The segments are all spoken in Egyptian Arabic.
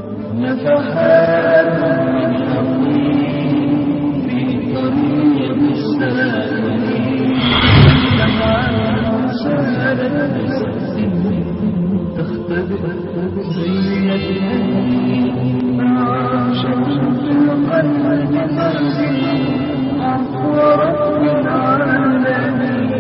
نفحات من حقيق في طريق السالمين نفحات سالت بسقف تختبئ زينة مع شمس القلب منزل عفو رب العالمين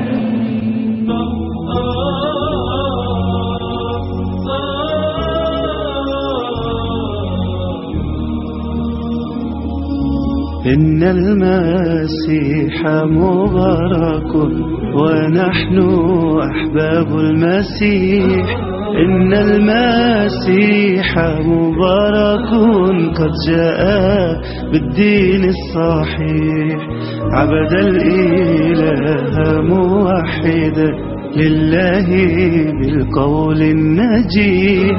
إن المسيح مبارك ونحن أحباب المسيح إن المسيح مبارك قد جاء بالدين الصحيح عبد الإله موحدا لله بالقول النجيح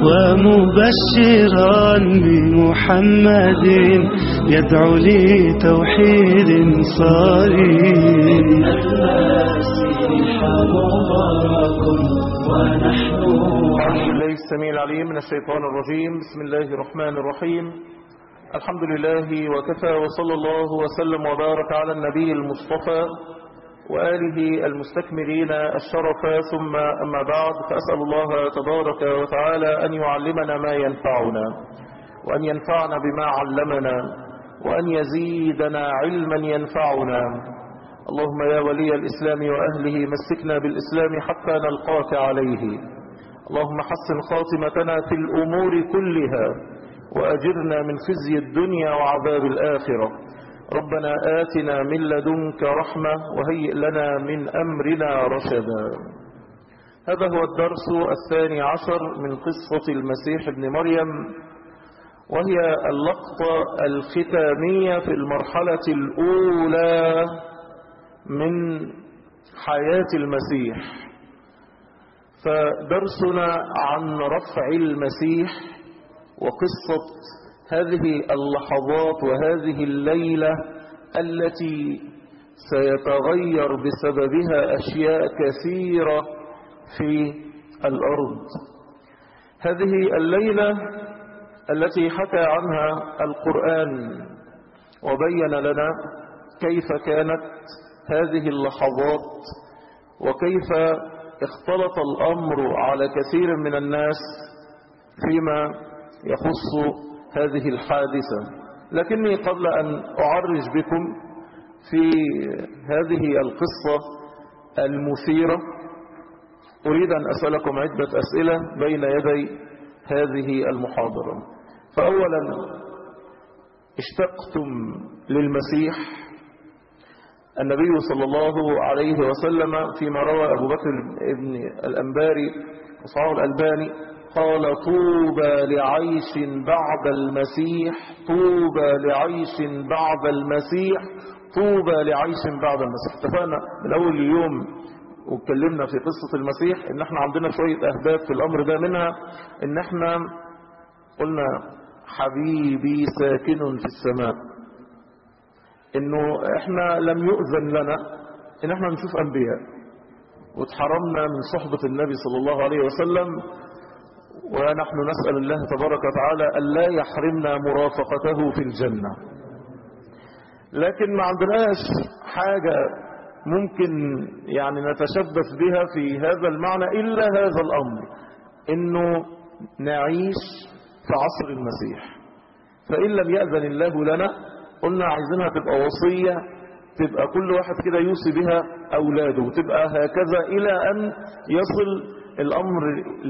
ومبشرا بمحمد يدعو لتوحيد صريح المسيح مبارك ونحن بسم الله السميع العليم من الشيطان الرجيم بسم الله الرحمن الرحيم الحمد لله وكفى وصلى الله وسلم وبارك على النبي المصطفى وآله المستكملين الشرف ثم أما بعد فأسأل الله تبارك وتعالى أن يعلمنا ما ينفعنا وأن ينفعنا بما علمنا وأن يزيدنا علما ينفعنا اللهم يا ولي الإسلام وأهله مسكنا بالإسلام حتى نلقاك عليه اللهم حسن خاتمتنا في الأمور كلها وأجرنا من خزي الدنيا وعذاب الآخرة ربنا آتنا من لدنك رحمة وهيئ لنا من أمرنا رشدا هذا هو الدرس الثاني عشر من قصة المسيح ابن مريم وهي اللقطة الختامية في المرحلة الأولى من حياة المسيح فدرسنا عن رفع المسيح وقصة هذه اللحظات وهذه الليلة التي سيتغير بسببها أشياء كثيرة في الأرض هذه الليلة التي حكى عنها القرآن وبين لنا كيف كانت هذه اللحظات وكيف اختلط الأمر على كثير من الناس فيما يخص هذه الحادثة لكني قبل أن أعرج بكم في هذه القصة المثيرة أريد أن أسألكم عدة أسئلة بين يدي هذه المحاضرة فأولا اشتقتم للمسيح النبي صلى الله عليه وسلم فيما روى أبو بكر ابن الأنباري وصعب الألباني قال طوبى لعيش بعد المسيح طوبى لعيش بعد المسيح طوبى لعيش بعد المسيح اتفقنا من أول اليوم واتكلمنا في قصة المسيح ان احنا عندنا شوية اهداف في الامر ده منها ان احنا قلنا حبيبي ساكن في السماء انه احنا لم يؤذن لنا ان احنا نشوف انبياء واتحرمنا من صحبة النبي صلى الله عليه وسلم ونحن نسأل الله تبارك وتعالى ألا يحرمنا مرافقته في الجنة لكن ما عندناش حاجة ممكن يعني نتشبث بها في هذا المعنى إلا هذا الأمر إنه نعيش في عصر المسيح فإن لم يأذن الله لنا قلنا عايزينها تبقى وصية تبقى كل واحد كده يوصي بها أولاده تبقى هكذا إلى أن يصل الأمر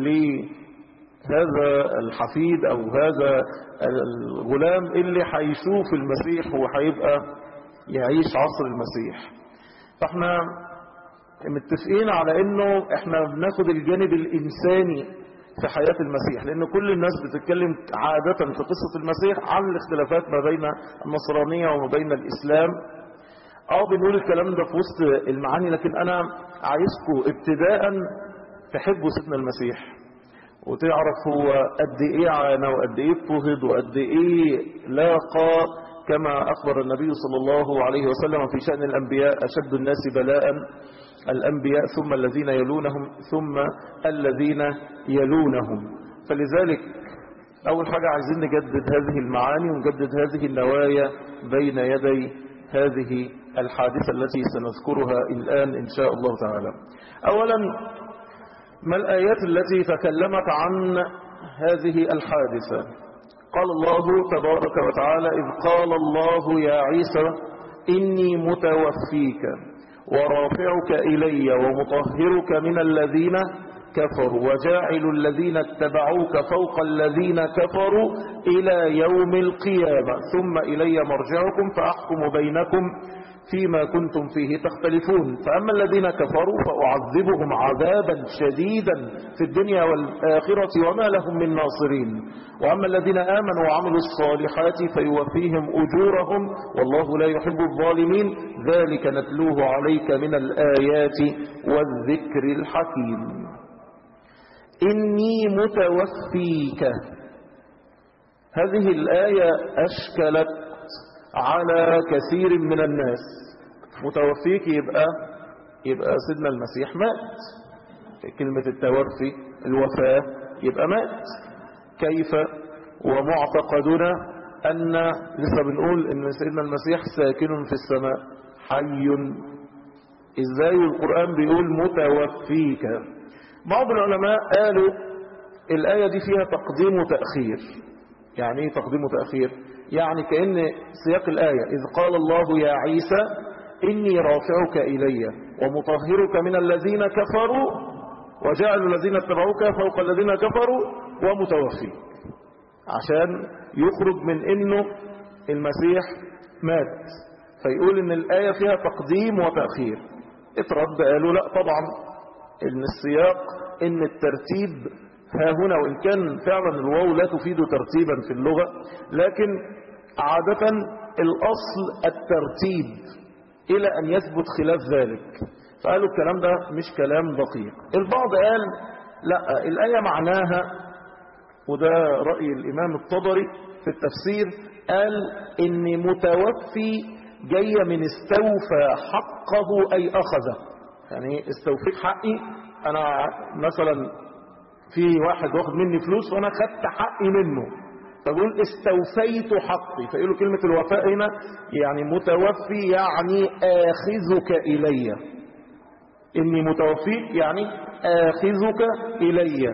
لهذا الحفيد أو هذا الغلام اللي هيشوف المسيح وهيبقى يعيش عصر المسيح فاحنا متفقين على انه احنا بناخد الجانب الانساني في حياة المسيح لان كل الناس بتتكلم عادة في قصة المسيح عن الاختلافات ما بين النصرانية وما بين الاسلام اه بنقول الكلام ده في وسط المعاني لكن انا عايزكم ابتداء تحبوا سيدنا المسيح وتعرف هو قد ايه عانى وقد ايه اضطهد وقد ايه لاقى كما أخبر النبي صلى الله عليه وسلم في شأن الأنبياء أشد الناس بلاء الأنبياء ثم الذين يلونهم ثم الذين يلونهم فلذلك أول حاجة عايزين نجدد هذه المعاني ونجدد هذه النوايا بين يدي هذه الحادثة التي سنذكرها الآن إن شاء الله تعالى أولا ما الآيات التي تكلمت عن هذه الحادثة قال الله تبارك وتعالى إذ قال الله يا عيسى إني متوفيك ورافعك إلي ومطهرك من الذين كفروا وجاعل الذين اتبعوك فوق الذين كفروا إلى يوم القيامة ثم إلي مرجعكم فأحكم بينكم فيما كنتم فيه تختلفون فأما الذين كفروا فأعذبهم عذابا شديدا في الدنيا والآخرة وما لهم من ناصرين وأما الذين آمنوا وعملوا الصالحات فيوفيهم أجورهم والله لا يحب الظالمين ذلك نتلوه عليك من الآيات والذكر الحكيم إني متوفيك هذه الآية أشكلت على كثير من الناس متوفيك يبقى يبقى سيدنا المسيح مات كلمة التوفي الوفاة يبقى مات كيف ومعتقدنا أن لسه بنقول أن سيدنا المسيح ساكن في السماء حي إزاي القرآن بيقول متوفيك بعض العلماء قالوا الآية دي فيها تقديم وتأخير يعني ايه تقديم وتأخير يعني كأن سياق الآية إذ قال الله يا عيسى إني رافعك إلي ومطهرك من الذين كفروا وجعل الذين اتبعوك فوق الذين كفروا ومتوفيك عشان يخرج من انه المسيح مات فيقول ان الآية فيها تقديم وتأخير اترد قالوا لا طبعا ان السياق ان الترتيب ها هنا وإن كان فعلا الواو لا تفيد ترتيبا في اللغة لكن عادة الأصل الترتيب إلى أن يثبت خلاف ذلك فقالوا الكلام ده مش كلام دقيق البعض قال لا الآية معناها وده رأي الإمام الطبري في التفسير قال إن متوفي جاية من استوفى حقه أي أخذه يعني استوفيت حقي أنا مثلا في واحد واخد مني فلوس وأنا خدت حقي منه فقول استوفيت حقي فيقولوا كلمة الوفاء هنا يعني متوفي يعني آخذك إلي إني متوفيك يعني آخذك إلي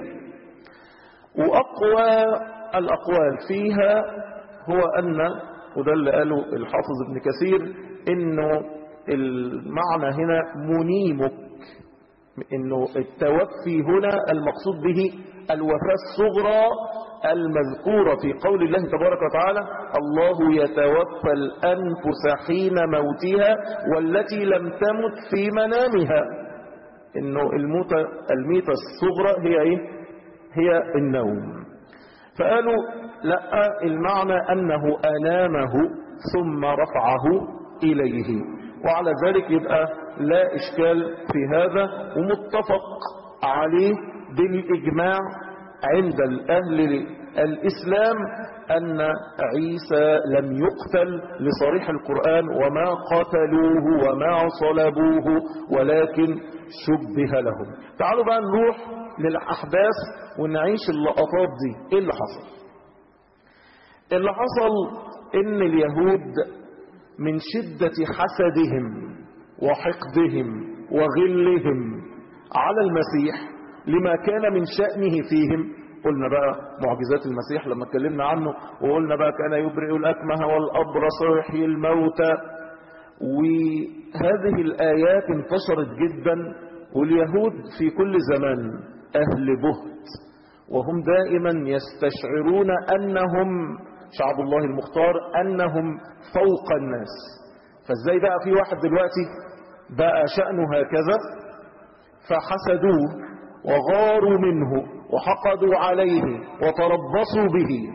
وأقوى الأقوال فيها هو أن وده اللي قاله الحافظ ابن كثير إنه المعنى هنا منيمك إنه التوفي هنا المقصود به الوفاة الصغرى المذكورة في قول الله تبارك وتعالى الله يتوفى الأنفس حين موتها والتي لم تمت في منامها إنه الموتة الميتة الصغرى هي إيه؟ هي النوم فقالوا لا المعنى أنه أنامه ثم رفعه إليه وعلى ذلك يبقى لا إشكال في هذا ومتفق عليه بالإجماع عند الأهل الإسلام أن عيسى لم يقتل لصريح القرآن وما قتلوه وما صلبوه ولكن شبه لهم تعالوا بقى نروح للأحداث ونعيش اللقطات دي إيه اللي حصل اللي حصل إن اليهود من شدة حسدهم وحقدهم وغلهم على المسيح لما كان من شأنه فيهم قلنا بقى معجزات المسيح لما اتكلمنا عنه وقلنا بقى كان يبرئ الأكمه والأبرص ويحيي الموتى وهذه الآيات انتشرت جدا واليهود في كل زمان أهل بهت وهم دائما يستشعرون أنهم شعب الله المختار أنهم فوق الناس فازاي بقى في واحد دلوقتي بقى شأنه هكذا فحسدوه وغاروا منه وحقدوا عليه وتربصوا به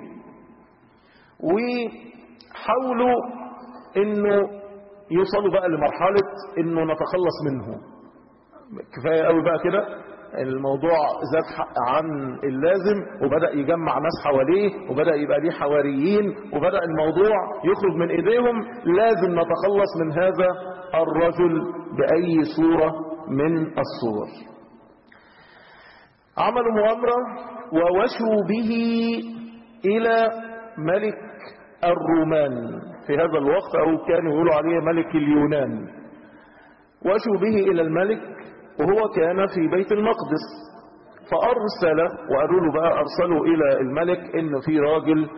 وحاولوا انه يوصلوا بقى لمرحلة انه نتخلص منه كفاية قوي بقى كده الموضوع زاد حق عن اللازم وبدأ يجمع ناس حواليه وبدأ يبقى ليه حواريين وبدأ الموضوع يخرج من ايديهم لازم نتخلص من هذا الرجل بأي صورة من الصور عملوا مؤامرة ووشوا به إلى ملك الرومان في هذا الوقت أو كانوا يقولوا عليه ملك اليونان وأشوا به إلى الملك وهو كان في بيت المقدس فأرسل وقالوا له بقى أرسلوا إلى الملك إن في راجل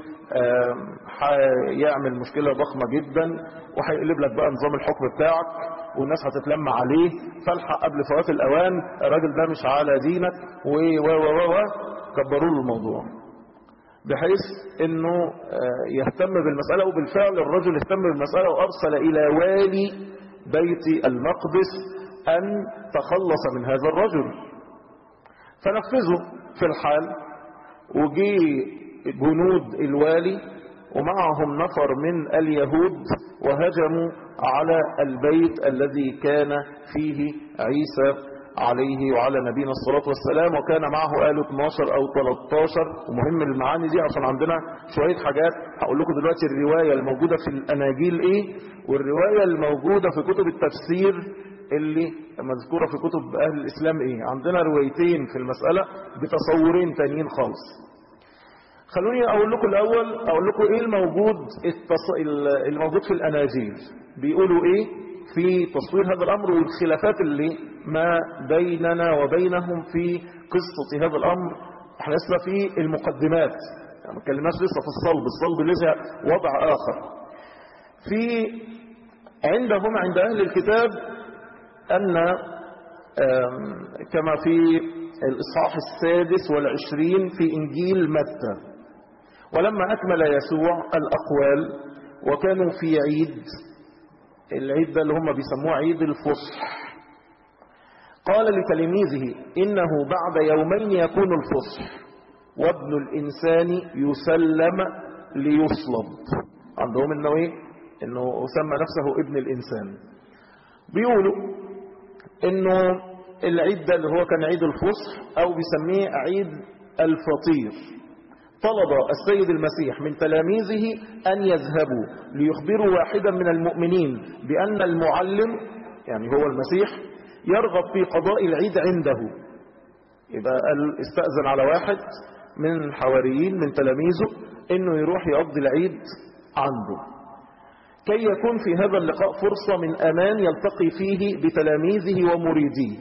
هيعمل مشكلة ضخمة جدا وهيقلب لك بقى نظام الحكم بتاعك والناس هتتلم عليه فالحق قبل فوات الأوان الراجل ده مش على دينك و و و و كبروا له الموضوع بحيث انه يهتم بالمسألة وبالفعل الرجل اهتم بالمسألة وارسل الى والي بيت المقدس ان تخلص من هذا الرجل فنفذوا في الحال وجي جنود الوالي ومعهم نفر من اليهود وهجموا على البيت الذي كان فيه عيسى عليه وعلى نبينا الصلاة والسلام وكان معه قالوا 12 أو 13 ومهم المعاني دي عشان عندنا شوية حاجات هقول لكم دلوقتي الرواية الموجودة في الأناجيل إيه والرواية الموجودة في كتب التفسير اللي مذكورة في كتب أهل الإسلام إيه عندنا روايتين في المسألة بتصورين تانيين خالص خلوني أقول لكم الأول أقول لكم إيه الموجود التص... الموجود في الأناجيل بيقولوا إيه في تصوير هذا الأمر والخلافات اللي ما بيننا وبينهم في قصة هذا الأمر احنا لسه في المقدمات يعني ما اتكلمناش لسه في الصلب الصلب لسه وضع آخر في عندهم عند أهل الكتاب أن كما في الإصحاح السادس والعشرين في إنجيل متى ولما أكمل يسوع الأقوال وكانوا في عيد العيد ده اللي هم بيسموه عيد الفصح قال لتلاميذه إنه بعد يومين يكون الفصح وابن الإنسان يسلم ليصلب عندهم إنه إيه إنه سمى نفسه ابن الإنسان بيقولوا إنه العيد ده اللي هو كان عيد الفصح أو بيسميه عيد الفطير طلب السيد المسيح من تلاميذه أن يذهبوا ليخبروا واحدا من المؤمنين بأن المعلم يعني هو المسيح يرغب في قضاء العيد عنده يبقى قال استأذن على واحد من الحواريين من تلاميذه انه يروح يقضي العيد عنده كي يكون في هذا اللقاء فرصة من امان يلتقي فيه بتلاميذه ومريديه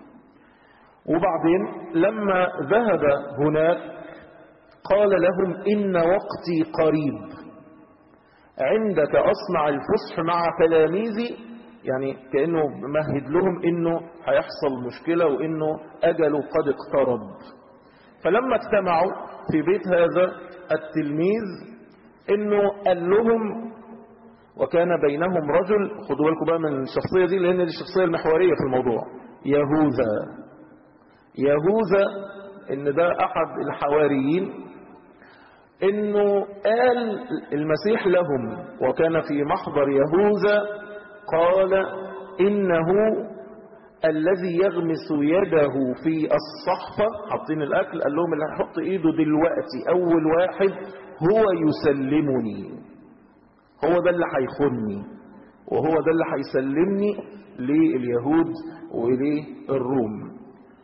وبعدين لما ذهب هناك قال لهم ان وقتي قريب عندك اصنع الفصح مع تلاميذي يعني كأنه مهد لهم انه هيحصل مشكلة وانه اجله قد اقترب فلما اجتمعوا في بيت هذا التلميذ انه قال لهم وكان بينهم رجل خدوا بالكم بقى من الشخصية دي لان دي الشخصية المحورية في الموضوع يهوذا يهوذا ان ده احد الحواريين انه قال المسيح لهم وكان في محضر يهوذا قال إنه الذي يغمس يده في الصحفة حاطين الأكل قال لهم اللي هيحط إيده دلوقتي أول واحد هو يسلمني هو ده اللي هيخوني وهو ده اللي هيسلمني لليهود وللروم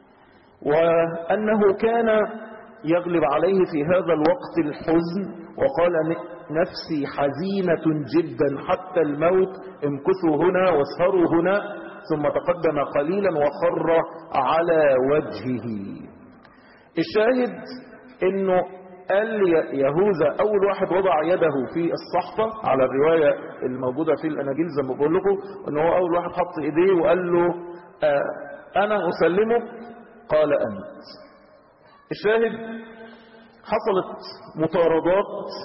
وأنه كان يغلب عليه في هذا الوقت الحزن وقال نفسي حزينة جدا حتى الموت امكثوا هنا واسهروا هنا ثم تقدم قليلا وخر على وجهه الشاهد انه قال يهوذا اول واحد وضع يده في الصحفة على الرواية الموجودة في الاناجيل زي ما بقول لكم ان هو اول واحد حط ايديه وقال له آه انا اسلمك قال انت الشاهد حصلت مطاردات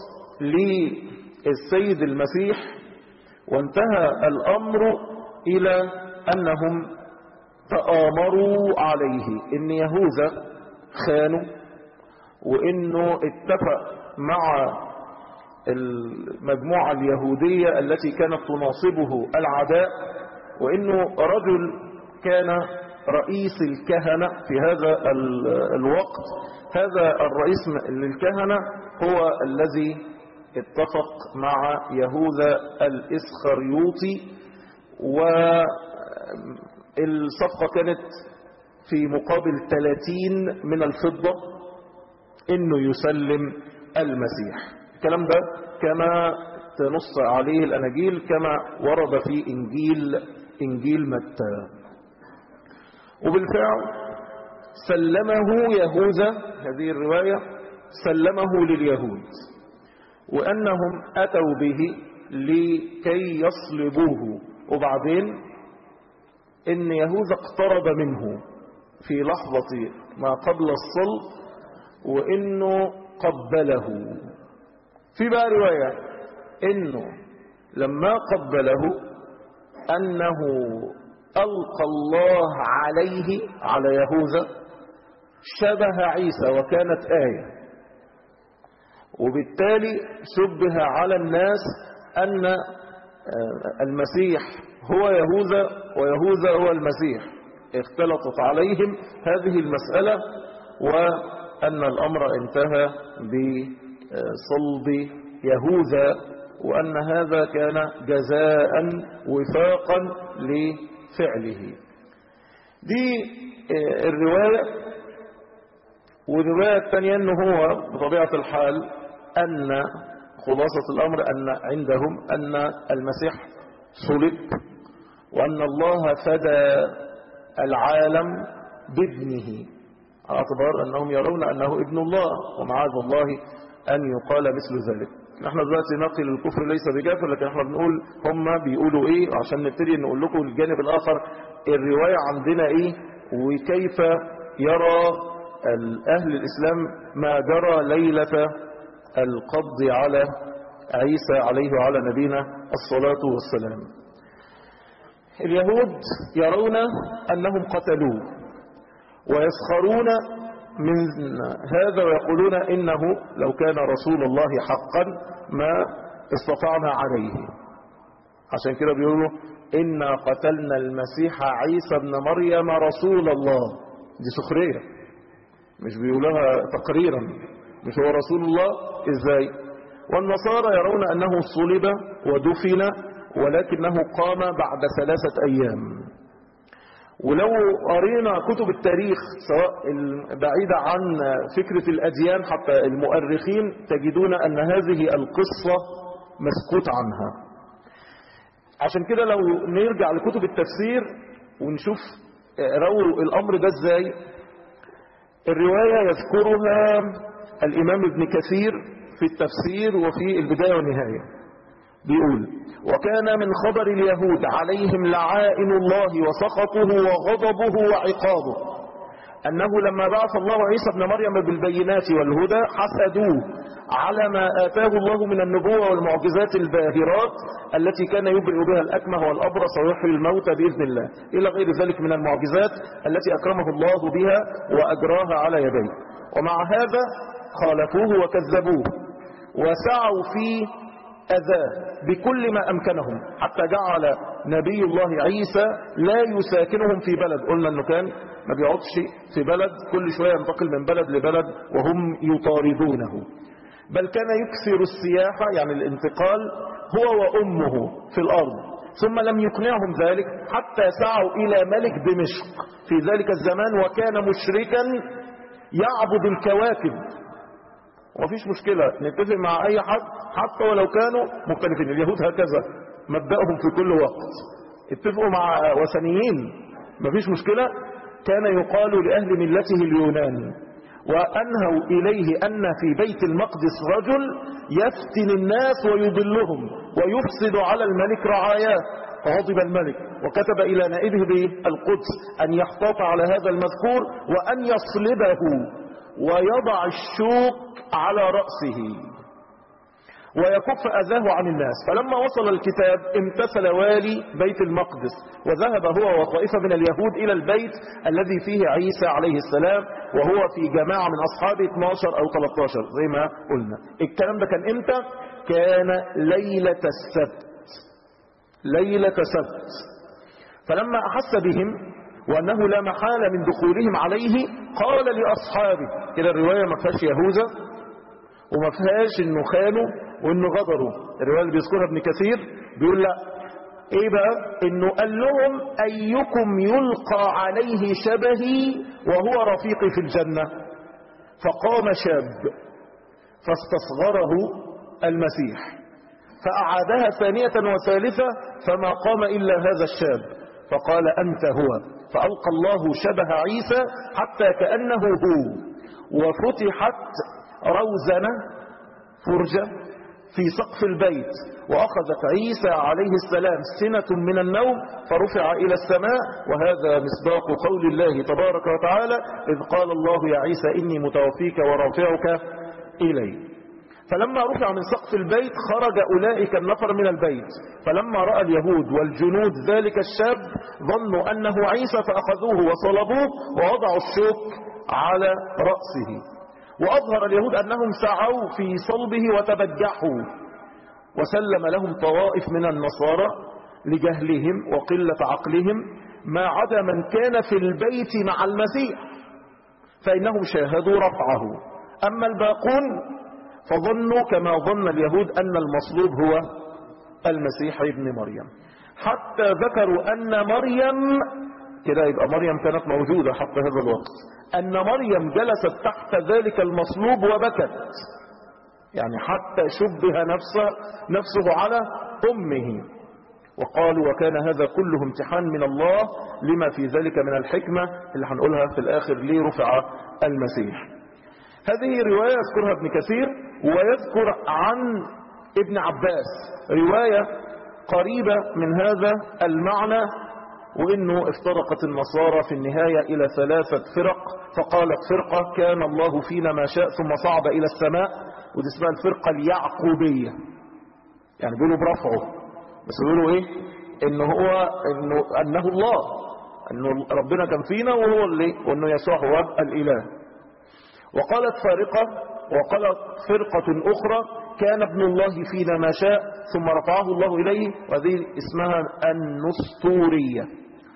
للسيد المسيح وانتهى الأمر إلى أنهم تآمروا عليه إن يهوذا خانوا وإنه اتفق مع المجموعة اليهودية التي كانت تناصبه العداء وإنه رجل كان رئيس الكهنة في هذا الوقت هذا الرئيس للكهنة هو الذي اتفق مع يهوذا الإسخريوطي والصفقة كانت في مقابل 30 من الفضة انه يسلم المسيح الكلام ده كما تنص عليه الأناجيل كما ورد في إنجيل إنجيل متى وبالفعل سلمه يهوذا هذه الرواية سلمه لليهود وأنهم أتوا به لكي يصلبوه وبعدين إن يهوذا اقترب منه في لحظة ما قبل الصلب وإنه قبله في بقى رواية إنه لما قبله أنه ألقى الله عليه على يهوذا شبه عيسى وكانت آية وبالتالي شبه على الناس أن المسيح هو يهوذا ويهوذا هو المسيح اختلطت عليهم هذه المسألة وأن الأمر انتهى بصلب يهوذا وأن هذا كان جزاء وفاقا لفعله دي الرواية والرواية الثانية أنه هو بطبيعة الحال أن خلاصة الأمر أن عندهم أن المسيح صلب وأن الله فدى العالم بابنه على اعتبار أنهم يرون أنه ابن الله ومعاذ الله أن يقال مثل ذلك نحن دلوقتي نقل الكفر ليس بكافر لكن احنا بنقول هم بيقولوا ايه عشان نبتدي نقول لكم الجانب الآخر الرواية عندنا ايه وكيف يرى أهل الإسلام ما جرى ليلة القبض على عيسى عليه وعلى نبينا الصلاة والسلام اليهود يرون أنهم قتلوه ويسخرون من هذا ويقولون إنه لو كان رسول الله حقا ما استطعنا عليه عشان كده بيقولوا إنا قتلنا المسيح عيسى ابن مريم رسول الله دي سخرية مش بيقولوها تقريرا مش هو رسول الله ازاي والنصارى يرون أنه صلب ودفن ولكنه قام بعد ثلاثة أيام ولو قرينا كتب التاريخ سواء بعيدة عن فكرة الأديان حتى المؤرخين تجدون أن هذه القصة مسكوت عنها عشان كده لو نرجع لكتب التفسير ونشوف رووا الأمر ده ازاي الرواية يذكرها الإمام ابن كثير في التفسير وفي البداية والنهاية بيقول وكان من خبر اليهود عليهم لعائن الله وسخطه وغضبه وعقابه أنه لما بعث الله عيسى ابن مريم بالبينات والهدى حسدوه على ما آتاه الله من النبوة والمعجزات الباهرات التي كان يبرئ بها الأكمه والأبرص ويحيي الموتى بإذن الله إلى غير ذلك من المعجزات التي أكرمه الله بها وأجراها على يديه ومع هذا خالفوه وكذبوه وسعوا في أذاه بكل ما أمكنهم حتى جعل نبي الله عيسى لا يساكنهم في بلد قلنا أنه كان ما بيقعدش في بلد كل شوية ينتقل من بلد لبلد وهم يطاردونه بل كان يكثر السياحة يعني الانتقال هو وأمه في الأرض ثم لم يقنعهم ذلك حتى سعوا إلى ملك دمشق في ذلك الزمان وكان مشركا يعبد الكواكب ومفيش مشكلة نتفق مع أي حد حتى ولو كانوا مختلفين اليهود هكذا مبدأهم في كل وقت اتفقوا مع وثنيين مفيش مشكلة كان يقال لأهل ملته اليونان وأنهوا إليه أن في بيت المقدس رجل يفتن الناس ويضلهم ويفسد على الملك رعاياه فغضب الملك وكتب إلى نائبه بالقدس أن يحتاط على هذا المذكور وأن يصلبه ويضع الشوك على رأسه ويكف أذاه عن الناس فلما وصل الكتاب امتثل والي بيت المقدس وذهب هو وطائفة من اليهود إلى البيت الذي فيه عيسى عليه السلام وهو في جماعة من أصحابه 12 أو 13 زي ما قلنا الكلام ده كان إمتى كان ليلة السبت ليلة سبت فلما أحس بهم وأنه لا محالة من دخولهم عليه قال لأصحابه كده الرواية ما فيهاش يهوذا وما فيهاش انه خانوا وانه غدروا الرواية اللي بيذكرها ابن كثير بيقول لا ايه بقى انه قال لهم ايكم يلقى عليه شبهي وهو رفيقي في الجنة فقام شاب فاستصغره المسيح فأعادها ثانية وثالثة فما قام إلا هذا الشاب فقال أنت هو فألقى الله شبه عيسى حتى كأنه هو وفتحت روزنة فرجة في سقف البيت وأخذت عيسى عليه السلام سنة من النوم فرفع إلى السماء وهذا مصداق قول الله تبارك وتعالى إذ قال الله يا عيسى إني متوفيك ورافعك إلي فلما رفع من سقف البيت خرج أولئك النفر من البيت فلما رأى اليهود والجنود ذلك الشاب ظنوا أنه عيسى فأخذوه وصلبوه ووضعوا الشوك على رأسه وأظهر اليهود أنهم سعوا في صلبه وتبجحوا وسلم لهم طوائف من النصارى لجهلهم وقلة عقلهم ما عدا من كان في البيت مع المسيح فإنهم شاهدوا رفعه أما الباقون فظنوا كما ظن اليهود أن المصلوب هو المسيح ابن مريم حتى ذكروا أن مريم كده يبقى مريم كانت موجودة حتى هذا الوقت أن مريم جلست تحت ذلك المصلوب وبكت يعني حتى شبه نفسه, نفسه على أمه وقالوا وكان هذا كله امتحان من الله لما في ذلك من الحكمة اللي هنقولها في الآخر ليه رفع المسيح هذه رواية يذكرها ابن كثير ويذكر عن ابن عباس رواية قريبة من هذا المعنى وانه افترقت النصارى في النهاية الى ثلاثة فرق فقالت فرقة كان الله فينا ما شاء ثم صعد الى السماء ودي اسمها الفرقة اليعقوبية يعني بيقولوا برفعه بس بيقولوا ايه ان هو انه انه الله انه ربنا كان فينا وهو اللي وانه يسوع هو الاله وقالت فارقة وقالت فرقة اخرى كان ابن الله فينا ما شاء ثم رفعه الله اليه وهذه اسمها النسطورية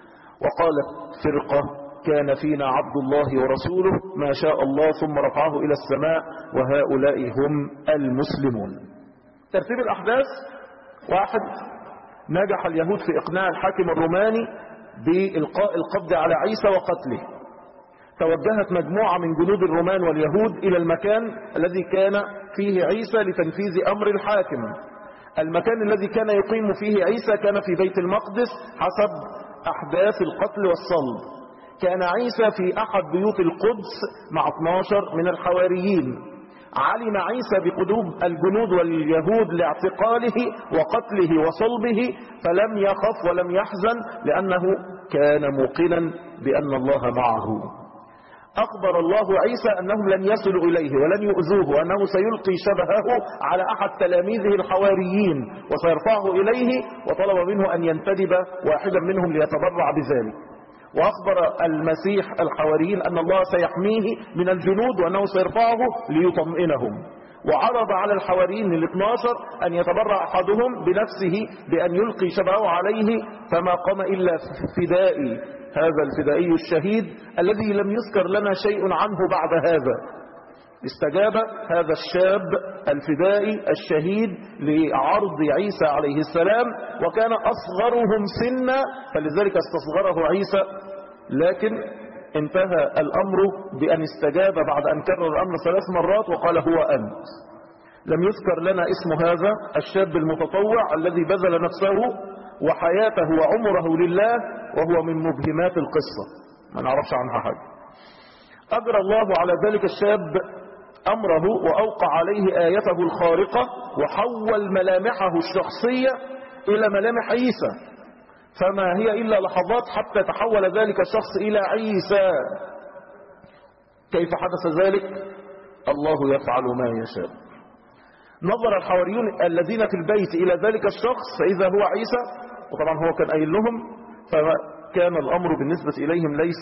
وقالت فرقة كان فينا عبد الله ورسوله ما شاء الله ثم رفعه إلى السماء وهؤلاء هم المسلمون ترتيب الأحداث واحد نجح اليهود في إقناع الحاكم الروماني بإلقاء القبض على عيسى وقتله توجهت مجموعة من جنود الرومان واليهود إلى المكان الذي كان فيه عيسى لتنفيذ أمر الحاكم المكان الذي كان يقيم فيه عيسى كان في بيت المقدس حسب أحداث القتل والصلب كان عيسى في أحد بيوت القدس مع 12 من الحواريين علم عيسى بقدوم الجنود واليهود لاعتقاله وقتله وصلبه فلم يخف ولم يحزن لأنه كان موقنا بأن الله معه أخبر الله عيسى أنهم لن يصلوا إليه ولن يؤذوه وأنه سيلقي شبهه على أحد تلاميذه الحواريين وسيرفعه إليه وطلب منه أن ينتدب واحدا منهم ليتبرع بذلك وأخبر المسيح الحواريين أن الله سيحميه من الجنود وأنه سيرفعه ليطمئنهم وعرض على الحواريين ال 12 أن يتبرع أحدهم بنفسه بأن يلقي شبهه عليه فما قام إلا فدائي هذا الفدائي الشهيد الذي لم يذكر لنا شيء عنه بعد هذا استجاب هذا الشاب الفدائي الشهيد لعرض عيسى عليه السلام وكان أصغرهم سنا فلذلك استصغره عيسى لكن انتهى الأمر بأن استجاب بعد أن كرر الأمر ثلاث مرات وقال هو أنت لم يذكر لنا اسم هذا الشاب المتطوع الذي بذل نفسه وحياته وعمره لله وهو من مبهمات القصة ما نعرفش عنها حاجة أجرى الله على ذلك الشاب أمره وأوقع عليه آيته الخارقة وحول ملامحه الشخصية إلى ملامح عيسى فما هي إلا لحظات حتى تحول ذلك الشخص إلى عيسى كيف حدث ذلك الله يفعل ما يشاء نظر الحواريون الذين في البيت إلى ذلك الشخص فإذا هو عيسى وطبعا هو كان قايل لهم فكان الأمر بالنسبة إليهم ليس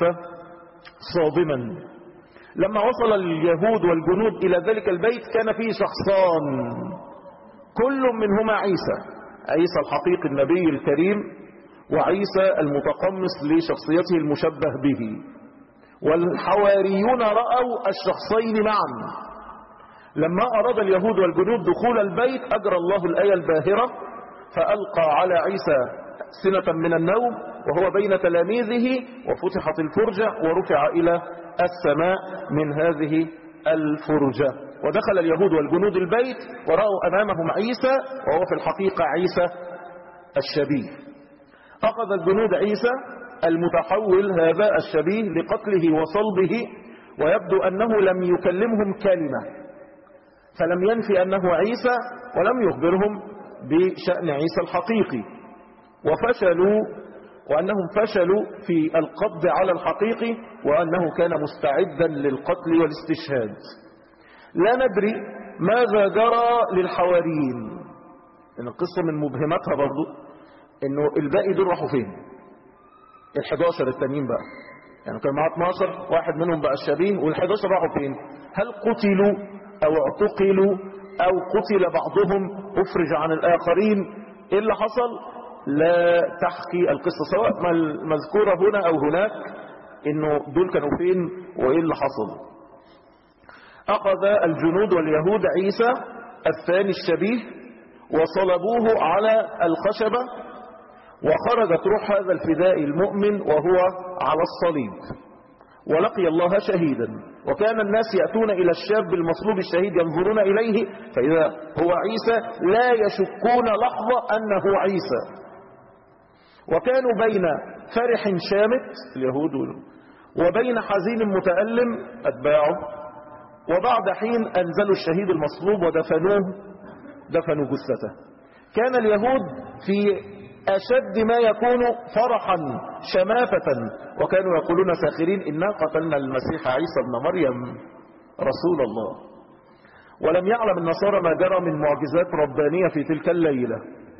صادما لما وصل اليهود والجنود إلى ذلك البيت كان فيه شخصان كل منهما عيسى عيسى الحقيقي النبي الكريم وعيسى المتقمص لشخصيته المشبه به والحواريون رأوا الشخصين معا لما أراد اليهود والجنود دخول البيت أجرى الله الآية الباهرة فألقى على عيسى سنة من النوم وهو بين تلاميذه وفتحت الفرجة ورفع إلى السماء من هذه الفرجة ودخل اليهود والجنود البيت ورأوا أمامهم عيسى وهو في الحقيقة عيسى الشبيه أخذ الجنود عيسى المتحول هذا الشبيه لقتله وصلبه ويبدو أنه لم يكلمهم كلمة فلم ينفي أنه عيسى ولم يخبرهم بشأن عيسى الحقيقي وفشلوا وأنهم فشلوا في القبض على الحقيقي وأنه كان مستعدا للقتل والاستشهاد لا ندري ماذا جرى للحواريين إن القصة من مبهماتها برضو إنه الباقي دول راحوا فين ال11 التانيين بقى يعني كان معاه 12 واحد منهم بقى الشبيه وال11 راحوا فين هل قتلوا أو اعتقلوا أو قتل بعضهم أفرج عن الآخرين إيه اللي حصل لا تحكي القصة سواء المذكورة هنا أو هناك إنه دول كانوا فين وإيه اللي حصل أخذ الجنود واليهود عيسى الثاني الشبيه وصلبوه على الخشبة وخرجت روح هذا الفداء المؤمن وهو على الصليب ولقي الله شهيدا وكان الناس يأتون إلى الشاب المصلوب الشهيد ينظرون إليه فإذا هو عيسى لا يشكون لحظة أنه عيسى وكانوا بين فرح شامت اليهود وبين حزين متألم أتباعه وبعد حين أنزلوا الشهيد المصلوب ودفنوه دفنوا جثته كان اليهود في أشد ما يكون فرحا شماتة وكانوا يقولون ساخرين إنا قتلنا المسيح عيسى ابن مريم رسول الله ولم يعلم النصارى ما جرى من معجزات ربانية في تلك الليلة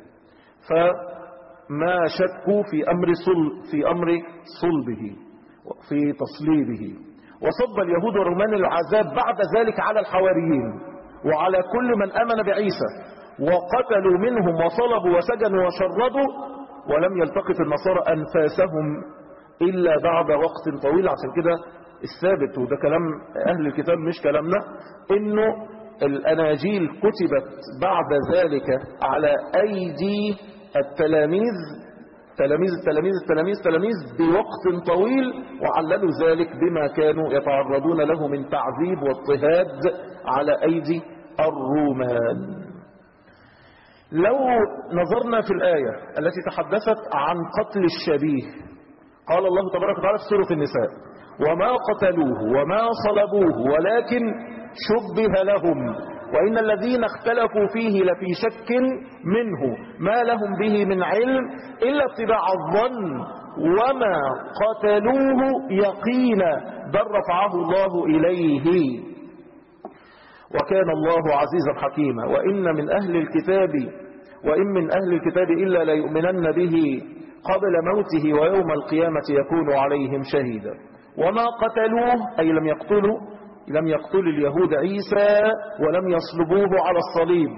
فما شكوا في أمر, صل في أمر صلبه في تصليبه وصب اليهود والرومان العذاب بعد ذلك على الحواريين وعلى كل من أمن بعيسى وقتلوا منهم وصلبوا وسجنوا وشردوا ولم يلتقط النصارى أنفاسهم إلا بعد وقت طويل عشان كده الثابت وده كلام أهل الكتاب مش كلامنا إنه الأناجيل كتبت بعد ذلك على أيدي التلاميذ تلاميذ التلاميذ التلاميذ تلاميذ بوقت طويل وعللوا ذلك بما كانوا يتعرضون له من تعذيب واضطهاد على أيدي الرومان لو نظرنا في الآية التي تحدثت عن قتل الشبيه قال الله تبارك وتعالى في سورة النساء وما قتلوه وما صلبوه ولكن شبه لهم وإن الذين اختلفوا فيه لفي شك منه ما لهم به من علم إلا اتباع الظن وما قتلوه يقينا بل رفعه الله إليه وكان الله عزيزا حكيما وإن من أهل الكتاب وإن من أهل الكتاب إلا ليؤمنن به قبل موته ويوم القيامة يكون عليهم شهيدا وما قتلوه أي لم يقتلوا لم يقتل اليهود عيسى ولم يصلبوه على الصليب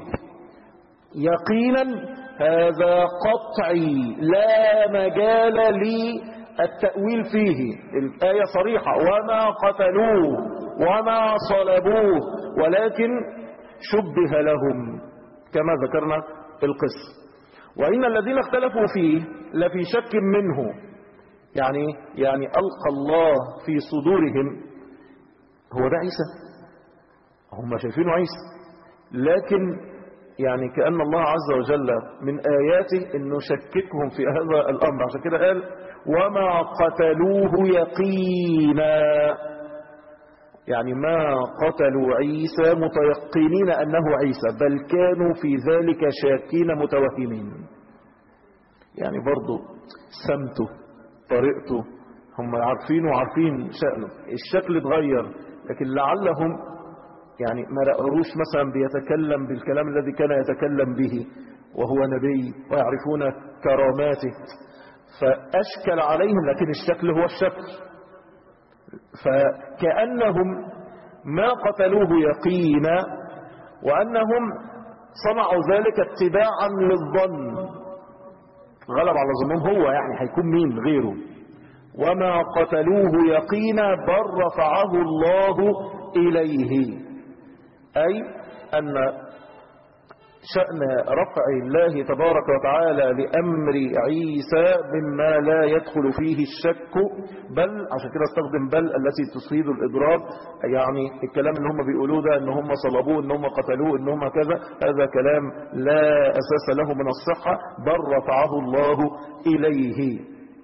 يقينا هذا قطعي لا مجال للتأويل فيه الآية صريحة وما قتلوه وما صلبوه ولكن شبه لهم كما ذكرنا القصة وإن الذين اختلفوا فيه لفي شك منه يعني يعني ألقى الله في صدورهم هو ده عيسى هم شايفينه عيسى لكن يعني كأن الله عز وجل من آياته انه شككهم في هذا الامر عشان كده قال وما قتلوه يقينا يعني ما قتلوا عيسى متيقنين انه عيسى بل كانوا في ذلك شاكين متوهمين يعني برضو سمته طريقته هم عارفين وعارفين شأنه الشكل اتغير لكن لعلهم يعني ما رأروش مثلا بيتكلم بالكلام الذي كان يتكلم به وهو نبي ويعرفون كراماته فأشكل عليهم لكن الشكل هو الشكل فكأنهم ما قتلوه يقينا وأنهم صنعوا ذلك اتباعا للظن غلب على ظنهم هو يعني هيكون مين غيره وما قتلوه يقينا بل رفعه الله إليه أي أن شأن رفع الله تبارك وتعالى لأمر عيسى مما لا يدخل فيه الشك بل عشان كده استخدم بل التي تصيد الإضراب يعني الكلام ان هم بيقولوه ده ان هم صلبوه ان هم قتلوه ان هم كذا هذا كلام لا أساس له من الصحة بل رفعه الله إليه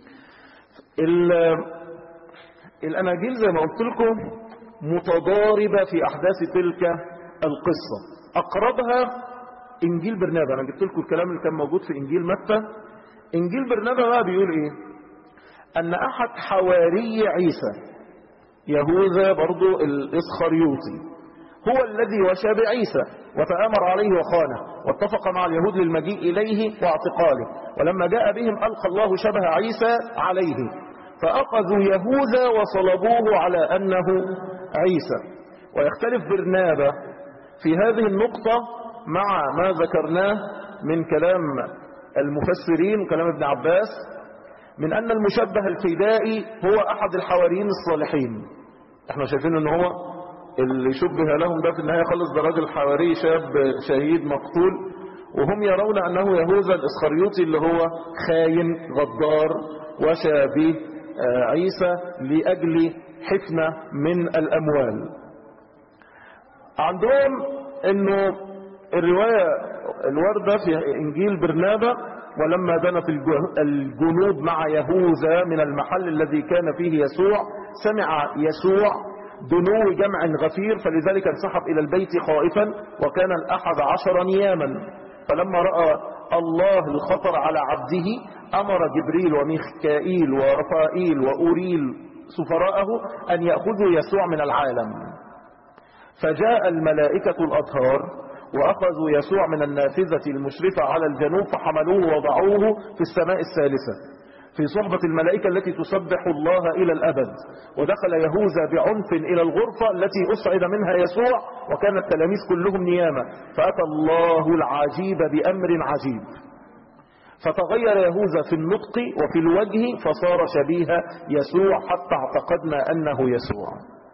الأناجيل زي ما قلت لكم متضاربة في أحداث تلك القصة أقربها إنجيل برنابا أنا جبت لكم الكلام اللي كان موجود في إنجيل متى إنجيل برنابا بقى بيقول إيه أن أحد حواري عيسى يهوذا برضو الإسخريوطي هو الذي وشى بعيسى وتآمر عليه وخانه واتفق مع اليهود للمجيء إليه واعتقاله ولما جاء بهم ألقى الله شبه عيسى عليه فأخذوا يهوذا وصلبوه على أنه عيسى ويختلف برنابا في هذه النقطة مع ما ذكرناه من كلام المفسرين وكلام ابن عباس من أن المشبه الفدائي هو أحد الحواريين الصالحين احنا شايفين ان هو اللي شبه لهم ده في النهاية خلص ده راجل حواري شاب شهيد مقتول وهم يرون أنه يهوذا الإسخريوطي اللي هو خاين غدار وشابه عيسى لأجل حفنة من الأموال عندهم أنه الرواية الواردة في إنجيل برنابا ولما دنت الجنود مع يهوذا من المحل الذي كان فيه يسوع سمع يسوع دنو جمع غفير فلذلك انسحب إلى البيت خائفا وكان الأحد عشر نياما فلما رأى الله الخطر على عبده أمر جبريل وميخائيل ورفائيل وأوريل سفراءه أن يأخذوا يسوع من العالم فجاء الملائكة الأطهار وأخذوا يسوع من النافذة المشرفة على الجنوب فحملوه وضعوه في السماء الثالثة في صحبة الملائكة التي تسبح الله إلى الأبد ودخل يهوذا بعنف إلى الغرفة التي أصعد منها يسوع وكان التلاميذ كلهم نيامة فأتى الله العجيب بأمر عجيب فتغير يهوذا في النطق وفي الوجه فصار شبيه يسوع حتى اعتقدنا أنه يسوع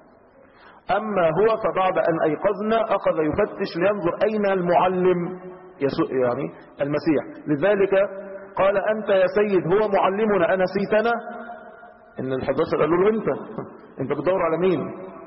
أما هو فبعد أن أيقظنا أخذ يفتش لينظر أين المعلم يسوع يعني المسيح لذلك قال أنت يا سيد هو معلمنا أنا سيتنا إن الحداشر قالوا له أنت أنت بتدور على مين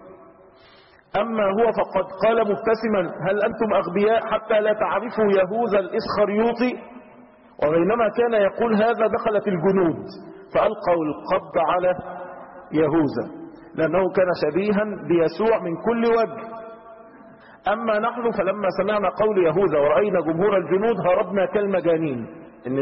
أما هو فقد قال مبتسما هل أنتم أغبياء حتى لا تعرفوا يهوذا الإسخريوطي وبينما كان يقول هذا دخلت الجنود فألقوا القبض على يهوذا لأنه كان شبيها بيسوع من كل وجه أما نحن فلما سمعنا قول يهوذا ورأينا جمهور الجنود هربنا كالمجانين إن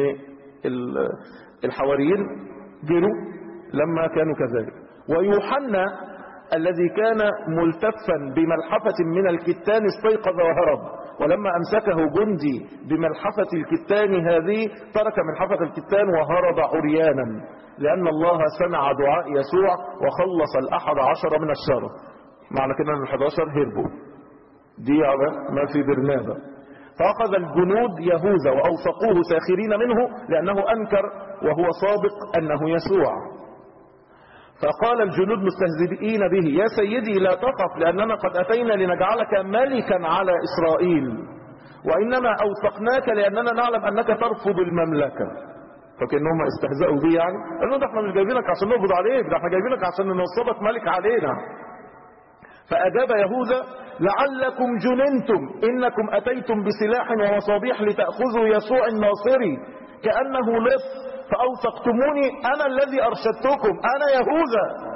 الحواريين جروا لما كانوا كذلك ويوحنا الذي كان ملتفا بملحفة من الكتان استيقظ وهرب ولما أمسكه جندي بملحفة الكتان هذه ترك ملحفة الكتان وهرب عريانا لأن الله سمع دعاء يسوع وخلص الأحد عشر من الشر معنى كده أن الحداشر هربوا دي على ما في برنابة فأخذ الجنود يهوذا وأوثقوه ساخرين منه لأنه أنكر وهو صادق أنه يسوع فقال الجنود مستهزئين به يا سيدي لا تقف لأننا قد أتينا لنجعلك ملكا على إسرائيل وإنما أوثقناك لأننا نعلم أنك ترفض المملكة فكأنهم استهزأوا به يعني قالوا ده احنا مش جايبينك عشان نقبض عليك ده احنا جايبينك عشان ننصبك ملك علينا فأجاب يهوذا لعلكم جننتم إنكم أتيتم بسلاح ومصابيح لتأخذوا يسوع الناصري كأنه لص فأوثقتموني أنا الذي أرشدتكم أنا يهوذا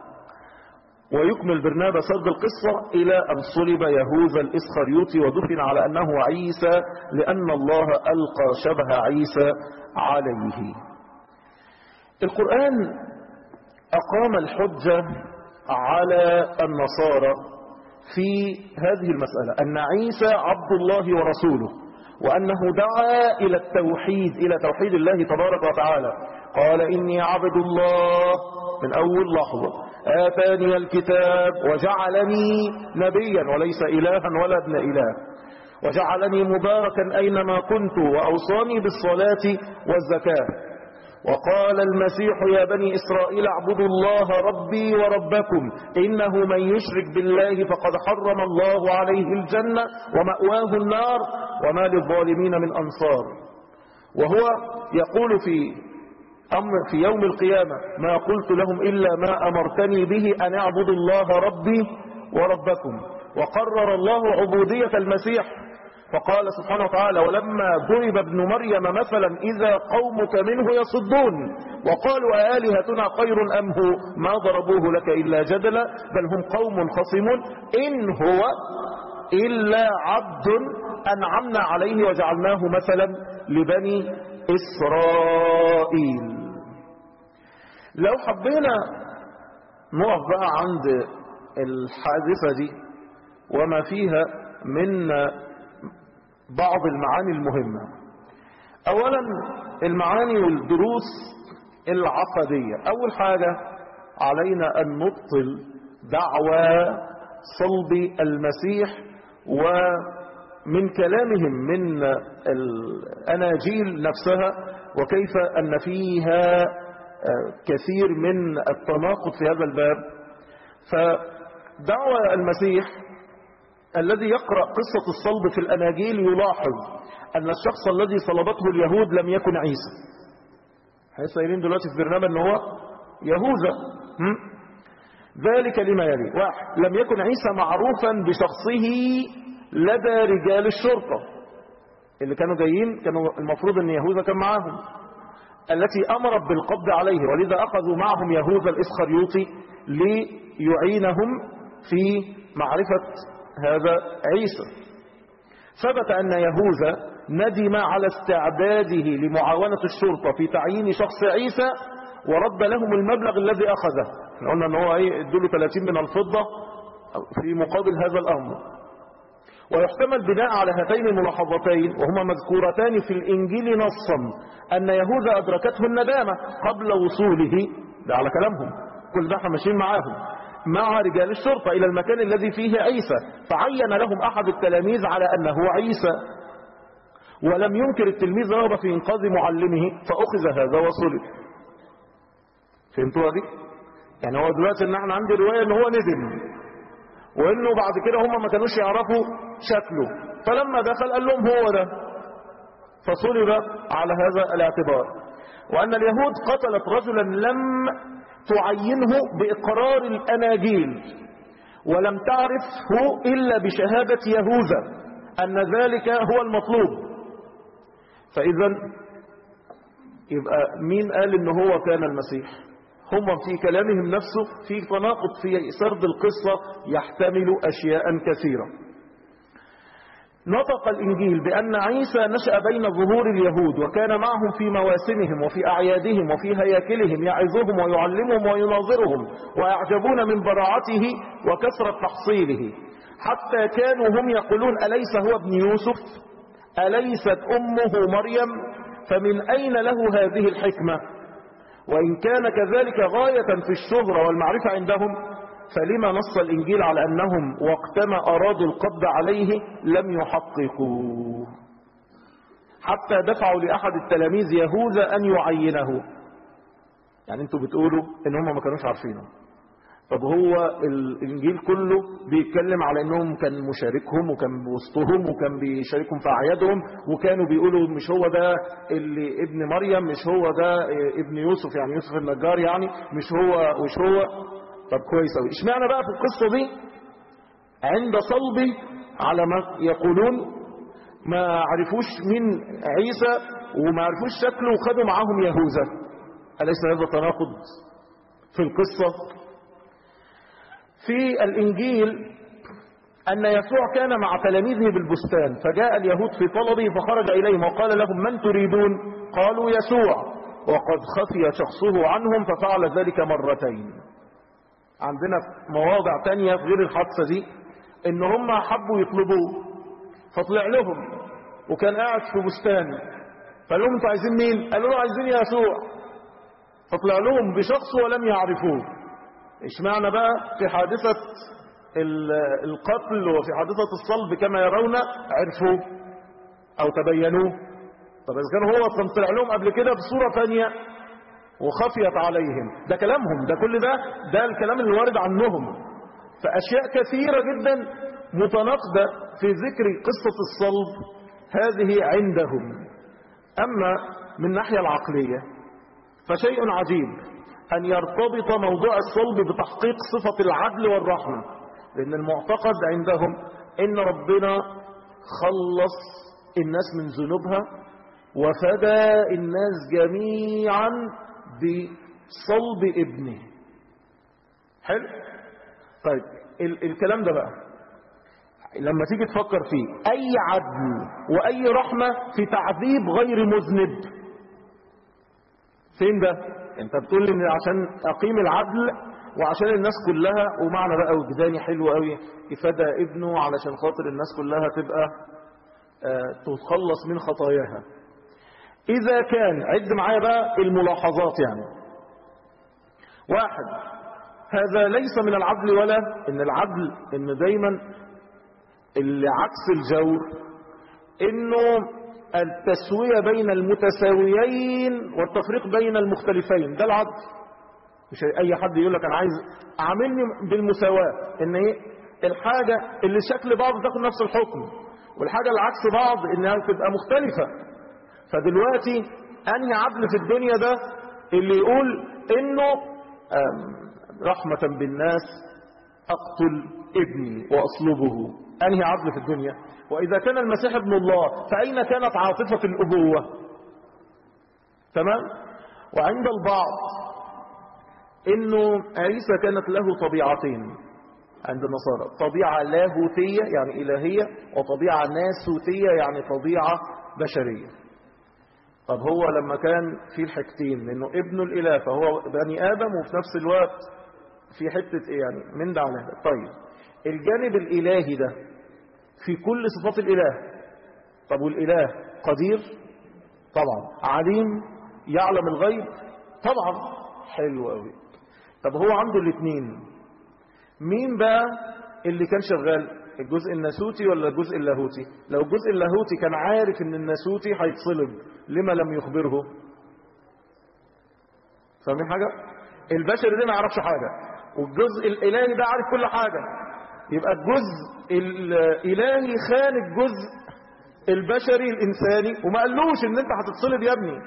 ويكمل برنابا سرد القصة إلى أن صلب يهوذا الإسخريوطي ودفن على أنه عيسى لأن الله ألقى شبه عيسى عليه القرآن أقام الحجة على النصارى في هذه المسألة أن عيسى عبد الله ورسوله وأنه دعا إلى التوحيد إلى توحيد الله تبارك وتعالى قال إني عبد الله من أول لحظة آتاني الكتاب وجعلني نبيا وليس إلها ولا ابن إله وجعلني مباركا أينما كنت وأوصاني بالصلاة والزكاة وقال المسيح يا بني إسرائيل اعبدوا الله ربي وربكم إنه من يشرك بالله فقد حرم الله عليه الجنة ومأواه النار وما للظالمين من أنصار وهو يقول في أمر في يوم القيامة ما قلت لهم إلا ما أمرتني به أن اعبدوا الله ربي وربكم وقرر الله عبودية المسيح فقال سبحانه وتعالى ولما ضرب ابن مريم مثلا إذا قومك منه يصدون وقالوا آلهتنا خير أم هو ما ضربوه لك إلا جدلا بل هم قوم خصمون إن هو إلا عبد أنعمنا عليه وجعلناه مثلا لبني إسرائيل لو حبينا نقف بقى عند الحادثة دي وما فيها من بعض المعاني المهمة أولا المعاني والدروس العقدية أول حاجة علينا أن نبطل دعوى صلب المسيح ومن كلامهم من الأناجيل نفسها وكيف أن فيها كثير من التناقض في هذا الباب فدعوى المسيح الذي يقرأ قصة الصلب في الأناجيل يلاحظ أن الشخص الذي صلبته اليهود لم يكن عيسى هيسألين دلوقتي في برنامج أنه هو يهوذا ذلك لما يلي واحد لم يكن عيسى معروفا بشخصه لدى رجال الشرطة اللي كانوا جايين كانوا المفروض أن يهوذا كان معاهم التي أمرت بالقبض عليه ولذا أخذوا معهم يهوذا الإسخريوطي ليعينهم في معرفة هذا عيسى ثبت أن يهوذا ندم على استعداده لمعاونة الشرطة في تعيين شخص عيسى ورد لهم المبلغ الذي أخذه احنا قلنا ان هو ايه ادوا 30 من الفضة في مقابل هذا الأمر ويحتمل بناء على هاتين الملاحظتين وهما مذكورتان في الإنجيل نصا أن يهوذا أدركته الندامة قبل وصوله ده على كلامهم كل ده احنا ماشيين معاهم مع رجال الشرطة إلى المكان الذي فيه عيسى فعين لهم أحد التلاميذ على أنه عيسى ولم ينكر التلميذ رغبة في إنقاذ معلمه فأخذ هذا وصلب فهمتوا دي؟ يعني هو دلوقتي ان احنا عندي رواية ان هو ندم وانه بعد كده هم ما كانوش يعرفوا شكله فلما دخل قال لهم هو ده فصلب على هذا الاعتبار وان اليهود قتلت رجلا لم تعينه باقرار الاناجيل ولم تعرفه الا بشهادة يهوذا ان ذلك هو المطلوب فاذا يبقى مين قال ان هو كان المسيح هم في كلامهم نفسه في تناقض في سرد القصة يحتمل أشياء كثيرة نطق الإنجيل بأن عيسى نشأ بين ظهور اليهود وكان معهم في مواسمهم وفي أعيادهم وفي هياكلهم يعظهم ويعلمهم ويناظرهم ويعجبون من براعته وكثرة تحصيله حتى كانوا هم يقولون أليس هو ابن يوسف أليست أمه مريم فمن أين له هذه الحكمة وإن كان كذلك غاية في الشهرة والمعرفة عندهم فلما نص الإنجيل على أنهم وقتما أرادوا القبض عليه لم يحققوا حتى دفعوا لأحد التلاميذ يهوذا أن يعينه يعني انتوا بتقولوا ان هم ما كانوش عارفينه طب هو الانجيل كله بيتكلم على انهم كان مشاركهم وكان وسطهم وكان بيشاركهم في اعيادهم وكانوا بيقولوا مش هو ده اللي ابن مريم مش هو ده ابن يوسف يعني يوسف النجار يعني مش هو مش هو طب كويس قوي اشمعنى بقى في القصه دي عند صلبي على ما يقولون ما عرفوش مين عيسى وما عرفوش شكله وخدوا معاهم يهوذا أليس هذا تناقض في القصة في الإنجيل أن يسوع كان مع تلاميذه بالبستان فجاء اليهود في طلبه فخرج إليهم وقال لهم من تريدون قالوا يسوع وقد خفي شخصه عنهم ففعل ذلك مرتين عندنا مواضع تانية في غير الحادثة دي ان هم حبوا يطلبوه فطلع لهم وكان قاعد في بستان فقال لهم انتوا عايزين مين قالوا له عايزين يسوع فطلع لهم بشخص ولم يعرفوه اشمعنى بقى في حادثة القتل وفي حادثة الصلب كما يرون عرفوه او تبينوه طب اذا كان هو كان طلع لهم قبل كده بصورة ثانية وخفيت عليهم ده كلامهم ده كل ده ده الكلام اللي وارد عنهم فاشياء كثيرة جدا متناقضة في ذكر قصة الصلب هذه عندهم أما من الناحية العقلية فشيء عجيب أن يرتبط موضوع الصلب بتحقيق صفة العدل والرحمة لأن المعتقد عندهم إن ربنا خلص الناس من ذنوبها وفدى الناس جميعا بصلب ابنه حلو طيب ال الكلام ده بقى لما تيجي تفكر فيه اي عدل واي رحمة في تعذيب غير مذنب فين ده انت بتقول ان عشان اقيم العدل وعشان الناس كلها ومعنى بقى وجداني حلو قوي يفدى ابنه علشان خاطر الناس كلها تبقى آه تتخلص من خطاياها اذا كان عد معايا بقى الملاحظات يعني واحد هذا ليس من العدل ولا ان العدل ان دايما اللي عكس الجور انه التسوية بين المتساويين والتفريق بين المختلفين ده العدل مش اي حد يقول لك انا عايز اعاملني بالمساواة ان ايه الحاجة اللي شكل بعض تاخد نفس الحكم والحاجة اللي عكس بعض انها تبقى مختلفة فدلوقتي انهي عدل في الدنيا ده اللي يقول انه رحمة بالناس اقتل ابني واصلبه انهي عدل في الدنيا واذا كان المسيح ابن الله فاين كانت عاطفة الابوة تمام وعند البعض انه عيسى كانت له طبيعتين عند النصارى طبيعة لاهوتية يعني إلهية وطبيعة ناسوتية يعني طبيعة بشرية طب هو لما كان في الحاجتين انه ابن الاله فهو بني ادم وفي نفس الوقت في حتة ايه يعني من ده على ده طيب الجانب الالهي ده في كل صفات الاله طب والاله قدير طبعا عليم يعلم الغيب طبعا حلو قوي طب هو عنده الاثنين مين بقى اللي كان شغال الجزء الناسوتي ولا الجزء اللاهوتي لو الجزء اللاهوتي كان عارف ان الناسوتي هيتصلب لما لم يخبره فاهمين حاجة البشر ده ما يعرفش حاجة والجزء الالهي ده عارف كل حاجة يبقى الجزء الالهي خان الجزء البشري الانساني وما قالوش ان انت هتتصلب يا ابني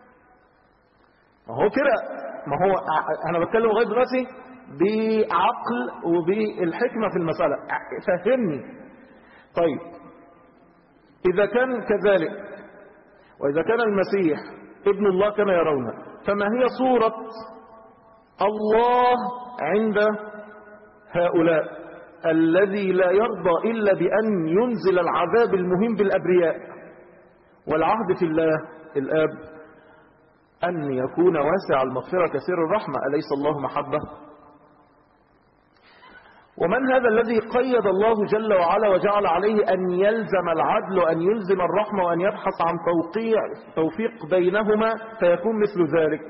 ما هو كده ما هو انا بتكلم لغايه دلوقتي بعقل وبالحكمة في المسألة فهمني طيب إذا كان كذلك وإذا كان المسيح ابن الله كما يرون فما هي صورة الله عند هؤلاء الذي لا يرضى إلا بأن ينزل العذاب المهم بالأبرياء والعهد في الله الآب أن يكون واسع المغفرة كثير الرحمة أليس الله محبة ومن هذا الذي قيد الله جل وعلا وجعل عليه أن يلزم العدل وأن يلزم الرحمة وأن يبحث عن توقيع توفيق بينهما فيكون مثل ذلك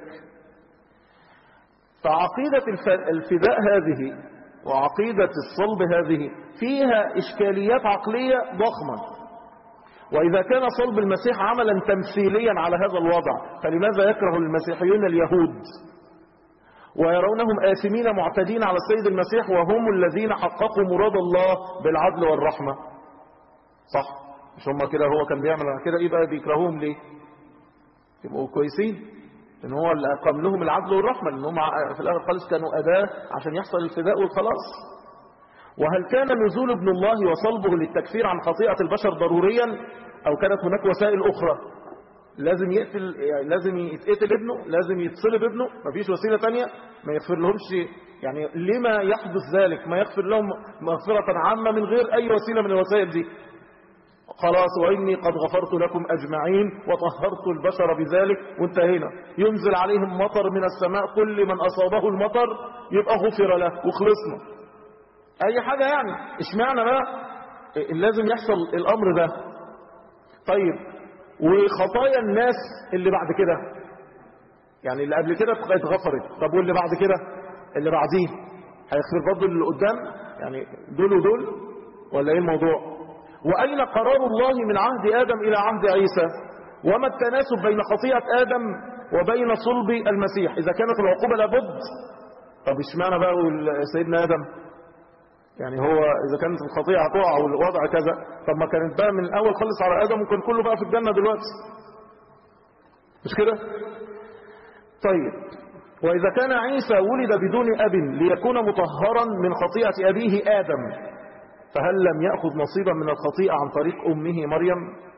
فعقيدة الفداء هذه وعقيدة الصلب هذه فيها إشكاليات عقلية ضخمة وإذا كان صلب المسيح عملا تمثيليا على هذا الوضع فلماذا يكره المسيحيون اليهود ويرونهم آثمين معتدين على السيد المسيح وهم الذين حققوا مراد الله بالعدل والرحمة صح مش هم كده هو كان بيعمل كده يبقى بيكرهوهم ليه يبقوا كويسين ان هو اللي اقام لهم العدل والرحمة لان هم في الاخر خالص كانوا اداة عشان يحصل الفداء والخلاص وهل كان نزول ابن الله وصلبه للتكفير عن خطيئة البشر ضروريا او كانت هناك وسائل اخرى لازم يقتل يعني لازم يتقتل ابنه لازم يتصلب ابنه مفيش وسيلة تانية ما يغفر لهمش يعني لما يحدث ذلك ما يغفر لهم مغفرة عامة من غير أي وسيلة من الوسائل دي خلاص وإني قد غفرت لكم أجمعين وطهرت البشر بذلك وانتهينا ينزل عليهم مطر من السماء كل من أصابه المطر يبقى غفر له وخلصنا أي حاجة يعني اشمعنى بقى لازم يحصل الأمر ده طيب وخطايا الناس اللي بعد كده يعني اللي قبل كده اتغفرت طب واللي بعد كده اللي بعديه هيغفر برضه اللي قدام يعني دول ودول ولا ايه الموضوع واين قرار الله من عهد ادم الى عهد عيسى وما التناسب بين خطيئه ادم وبين صلب المسيح اذا كانت العقوبه لابد طب اشمعنى بقى سيدنا ادم يعني هو إذا كانت الخطيئة هتقع والوضع كذا طب ما كانت بقى من الأول خالص على آدم وكان كله بقى في الجنة دلوقتي مش كده طيب وإذا كان عيسى ولد بدون أب ليكون مطهرا من خطيئة أبيه آدم فهل لم يأخذ نصيبا من الخطيئة عن طريق أمه مريم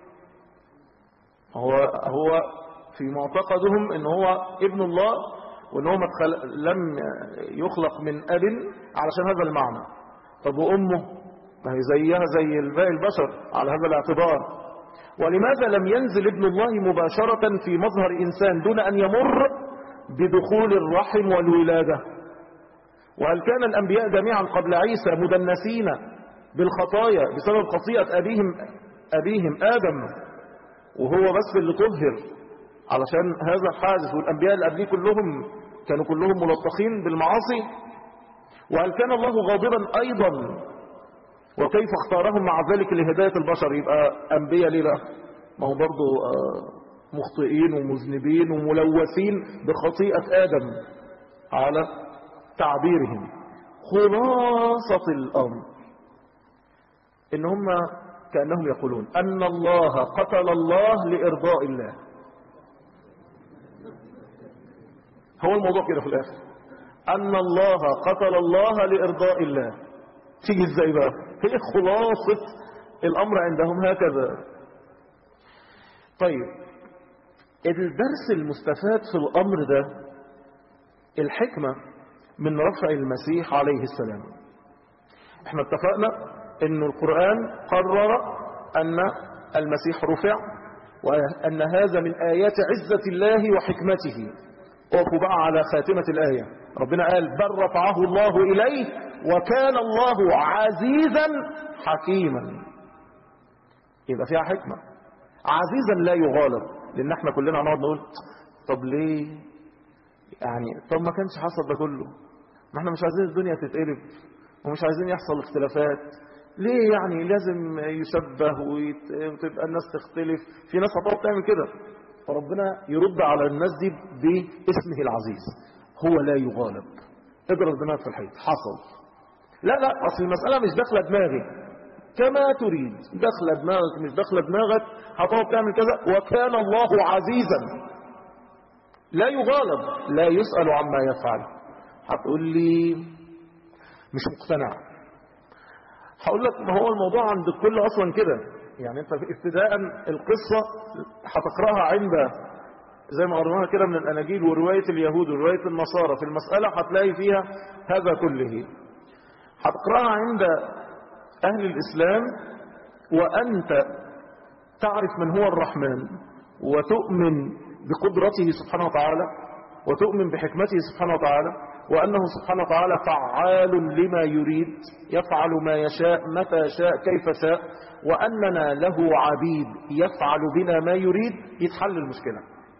هو هو في معتقدهم ان هو ابن الله وان هو لم يخلق من اب علشان هذا المعنى طب وامه ما هي زيها زي باقي البشر على هذا الاعتبار ولماذا لم ينزل ابن الله مباشرة في مظهر انسان دون ان يمر بدخول الرحم والولادة وهل كان الانبياء جميعا قبل عيسى مدنسين بالخطايا بسبب خطيئة ابيهم ابيهم ادم وهو بس اللي طهر علشان هذا الحادث والأنبياء اللي قبليه كلهم كانوا كلهم ملطخين بالمعاصي وهل كان الله غاضبا أيضا وكيف اختارهم مع ذلك لهداية البشر يبقى أنبياء ليه بقى ما هو برضو مخطئين ومذنبين وملوثين بخطيئة آدم على تعبيرهم خلاصة الأمر إن هم كأنهم يقولون أن الله قتل الله لإرضاء الله هو الموضوع كده في الآخر أن الله قتل الله لإرضاء الله تيجي ازاي بقى هي خلاصة الأمر عندهم هكذا طيب الدرس المستفاد في الأمر ده الحكمة من رفع المسيح عليه السلام احنا اتفقنا ان القرآن قرر ان المسيح رفع وان هذا من آيات عزة الله وحكمته وقفوا بقى على خاتمة الآية ربنا قال بل رفعه الله إليه وكان الله عزيزا حكيما يبقى فيها حكمة عزيزا لا يغالب لأن احنا كلنا نقعد نقول طب ليه يعني طب ما كانش حصل ده كله ما احنا مش عايزين الدنيا تتقلب ومش عايزين يحصل اختلافات ليه يعني لازم يشبه وتبقى الناس تختلف في ناس هتقعد تعمل كده فربنا يرد على الناس دي باسمه العزيز هو لا يغالب اضرب دماغك في الحيط حصل لا لا اصل المسألة مش داخلة دماغي كما تريد داخلة دماغك مش داخلة دماغك هتقعد تعمل كذا وكان الله عزيزا لا يغالب لا يسأل عما يفعل هتقول لي مش مقتنع هقول لك ما هو الموضوع عند الكل اصلا كده يعني انت في ابتداء القصة هتقرأها عند زي ما قرناها كده من الاناجيل ورواية اليهود ورواية النصارى في المسألة هتلاقي فيها هذا كله هتقرأها عند اهل الاسلام وانت تعرف من هو الرحمن وتؤمن بقدرته سبحانه وتعالى وتؤمن بحكمته سبحانه وتعالى وأنه سبحانه وتعالى فعال لما يريد يفعل ما يشاء متى شاء كيف شاء وأننا له عبيد يفعل بنا ما يريد يتحل المشكلة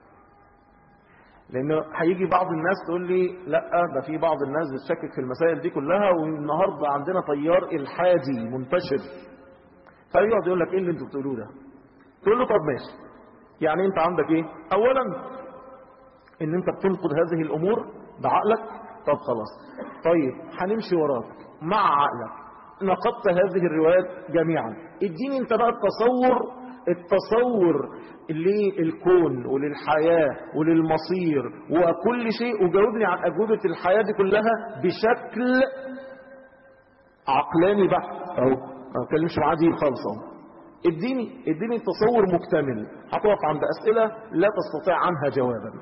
لأنه هيجي بعض الناس تقول لي لا ده في بعض الناس بتشكك في المسائل دي كلها والنهاردة عندنا تيار الحادي منتشر فيقعد يقول لك ايه اللي انتوا بتقولوه ده تقول له طب ماشي يعني انت عندك ايه اولا ان انت بتنقد هذه الامور بعقلك طب خلاص طيب هنمشي وراك مع عقلك نقدت هذه الروايات جميعا اديني انت بقى التصور التصور للكون وللحياة وللمصير وكل شيء وجاوبني عن أجوبة الحياة دي كلها بشكل عقلاني بحت اهو ما اتكلمش معاه دي خالص اهو اديني اديني تصور مكتمل هتقف عند أسئلة لا تستطيع عنها جوابا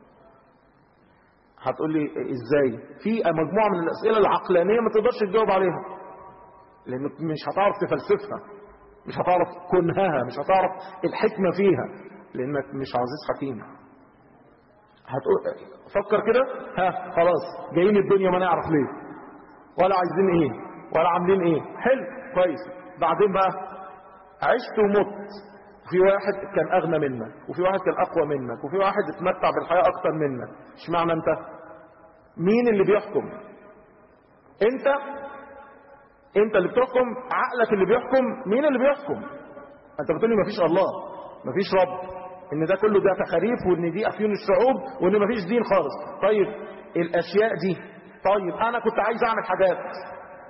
هتقول لي ازاي في مجموعة من الأسئلة العقلانية ما تقدرش تجاوب عليها لأنك مش هتعرف تفلسفها مش هتعرف كنهها مش هتعرف الحكمة فيها لأنك مش عزيز حكيم هتقول فكر كده ها خلاص جايين الدنيا ما نعرف ليه ولا عايزين ايه ولا عاملين ايه حلو كويس بعدين بقى عشت ومت في واحد كان اغنى منك وفي واحد كان اقوى منك وفي واحد اتمتع بالحياة اكتر منك اشمعنى انت مين اللي بيحكم انت انت اللي بتحكم عقلك اللي بيحكم مين اللي بيحكم انت بتقولي مفيش الله مفيش رب ان ده كله ده تخاريف وان دي افيون الشعوب وان مفيش دين خالص طيب الاشياء دي طيب انا كنت عايز اعمل حاجات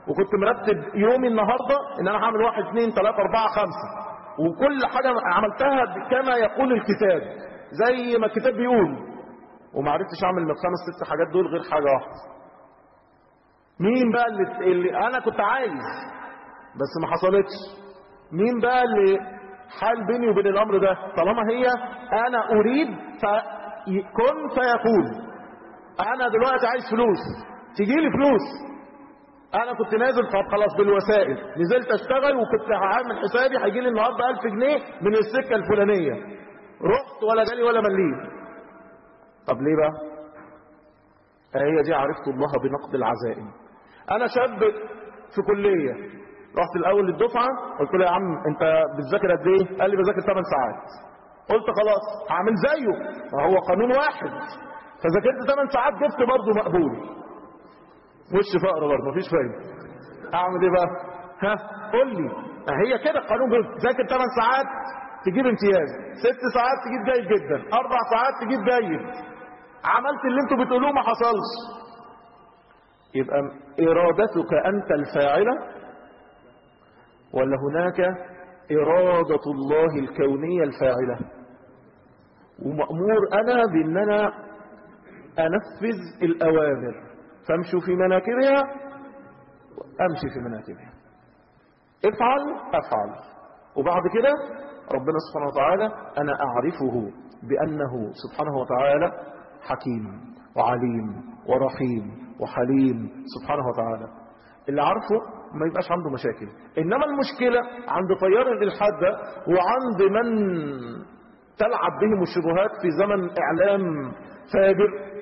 وكنت مرتب يومي النهاردة ان انا هعمل واحد اثنين ثلاثة اربعة خمسة وكل حاجة عملتها كما يقول الكتاب زي ما الكتاب بيقول وما عرفتش اعمل من الخمس ست حاجات دول غير حاجة واحدة مين بقى اللي, اللي انا كنت عايز بس ما حصلتش مين بقى اللي حال بيني وبين الامر ده طالما هي انا اريد فكن فيكون انا دلوقتي عايز فلوس تجي لي فلوس انا كنت نازل طب خلاص بالوسائل نزلت اشتغل وكنت هعمل حسابي هيجي لي النهارده 1000 جنيه من السكه الفلانيه رحت ولا جالي ولا مليم طب ليه بقى هي دي عرفت الله بنقد العزائم انا شاب في كليه رحت الاول للدفعه قلت له يا عم انت بتذاكر قد ايه قال لي بذاكر 8 ساعات قلت خلاص هعمل زيه ما هو قانون واحد فذاكرت 8 ساعات جبت برضه مقبول وش فقر برضه مفيش فايده اعمل ايه بقى ها قول لي ما هي كده القانون بتذاكر 8 ساعات تجيب امتياز ست ساعات تجيب جيد جدا اربع ساعات تجيب جيد عملت اللي انتوا بتقولوه ما حصلش يبقى ارادتك انت الفاعله ولا هناك إرادة الله الكونية الفاعلة ومأمور أنا بأن أنا أنفذ الأوامر فامشوا في مناكبها أمشي في مناكبها افعل أفعل وبعد كده ربنا سبحانه وتعالى أنا أعرفه بأنه سبحانه وتعالى حكيم وعليم ورحيم وحليم سبحانه وتعالى اللي عارفه ما يبقاش عنده مشاكل إنما المشكلة عند طيار الإلحاد ده وعند من تلعب بهم الشبهات في زمن إعلام فاجر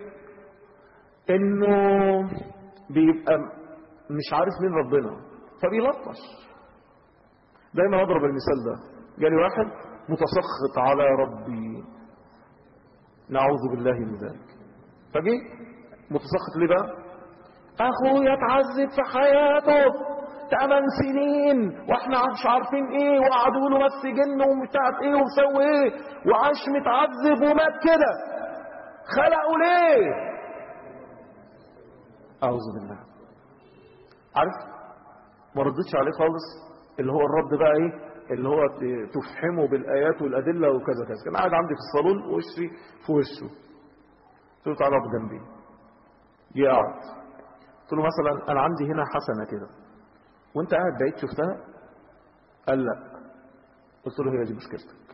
إنه بيبقى مش عارف مين ربنا فبيلطش دايما أضرب المثال ده جالي واحد متسخط على ربي نعوذ بالله من ذلك فجي متسخط ليه بقى اخويا اتعذب في حياته 8 سنين واحنا مش عارفين ايه وقعدوا له بس جن وبتاع ايه ومسوي ايه وعاش متعذب ومات كده خلقوا ليه اعوذ بالله عارف ما ردتش عليه خالص اللي هو الرد بقى ايه اللي هو تفحمه بالايات والادله وكذا كذا كان قاعد عندي في الصالون وشي في وشه قلت له تعالى اقعد جنبي جه قعد قلت له مثلا انا عندي هنا حسنه كده وانت قاعد بعيد شفتها قال لا قلت له هي دي مشكلتك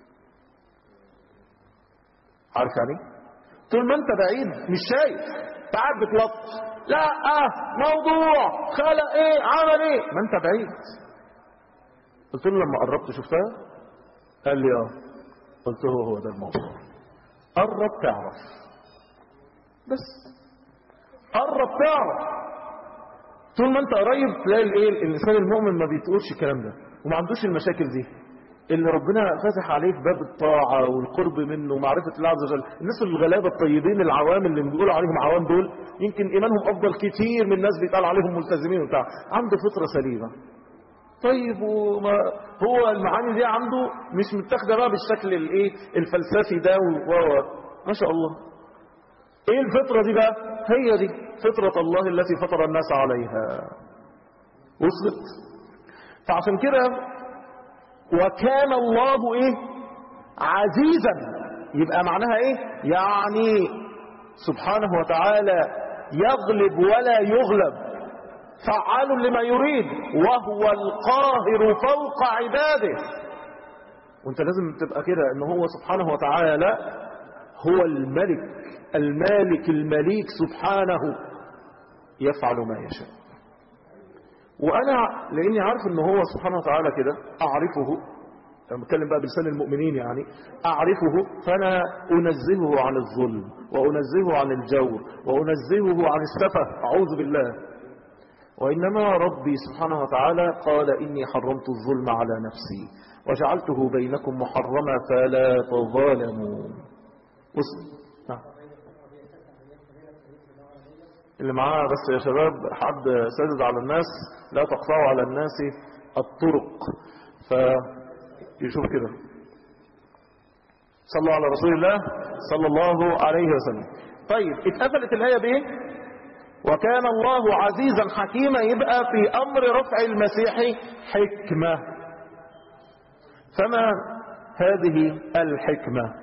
عارف يعني طول ما انت بعيد مش شايف قاعد بتلط لا اه موضوع خلق ايه عمل ايه ما انت بعيد قلت له لما قربت شفتها قال لي اه قلت له هو ده الموضوع قرب تعرف بس قرب تعرف طول ما انت قريب تلاقي الايه الانسان المؤمن ما بيتقولش الكلام ده وما عندوش المشاكل دي اللي ربنا فتح عليه في باب الطاعة والقرب منه ومعرفة الله عز وجل الناس الغلابة الطيبين العوام اللي بيقولوا عليهم عوام دول يمكن إيمانهم أفضل كتير من الناس بيتقال عليهم ملتزمين وبتاع عنده فطرة سليمة طيب وما هو المعاني دي عنده مش متاخده بقى بالشكل الايه الفلسفي ده و ما شاء الله ايه الفطره دي بقى هي دي فطره الله التي فطر الناس عليها وصلت فعشان كده وكان الله ايه عزيزا يبقى معناها ايه يعني سبحانه وتعالى يغلب ولا يغلب فعال لما يريد وهو القاهر فوق عباده وانت لازم تبقى كده ان هو سبحانه وتعالى هو الملك المالك المليك سبحانه يفعل ما يشاء وانا لاني عارف ان هو سبحانه وتعالى كده اعرفه لما بتكلم بقى بلسان المؤمنين يعني اعرفه فانا انزهه عن الظلم وانزهه عن الجور وانزهه عن السفه اعوذ بالله وإنما ربي سبحانه وتعالى قال إني حرمت الظلم على نفسي وجعلته بينكم محرما فلا تظالموا وصل نعم. اللي معاه بس يا شباب حد سادد على الناس لا تقطعوا على الناس الطرق فيشوف كده صلوا على رسول الله صلى الله عليه وسلم طيب اتقفلت الآية بإيه وكان الله عزيزا حكيما يبقى في أمر رفع المسيح حكمة فما هذه الحكمة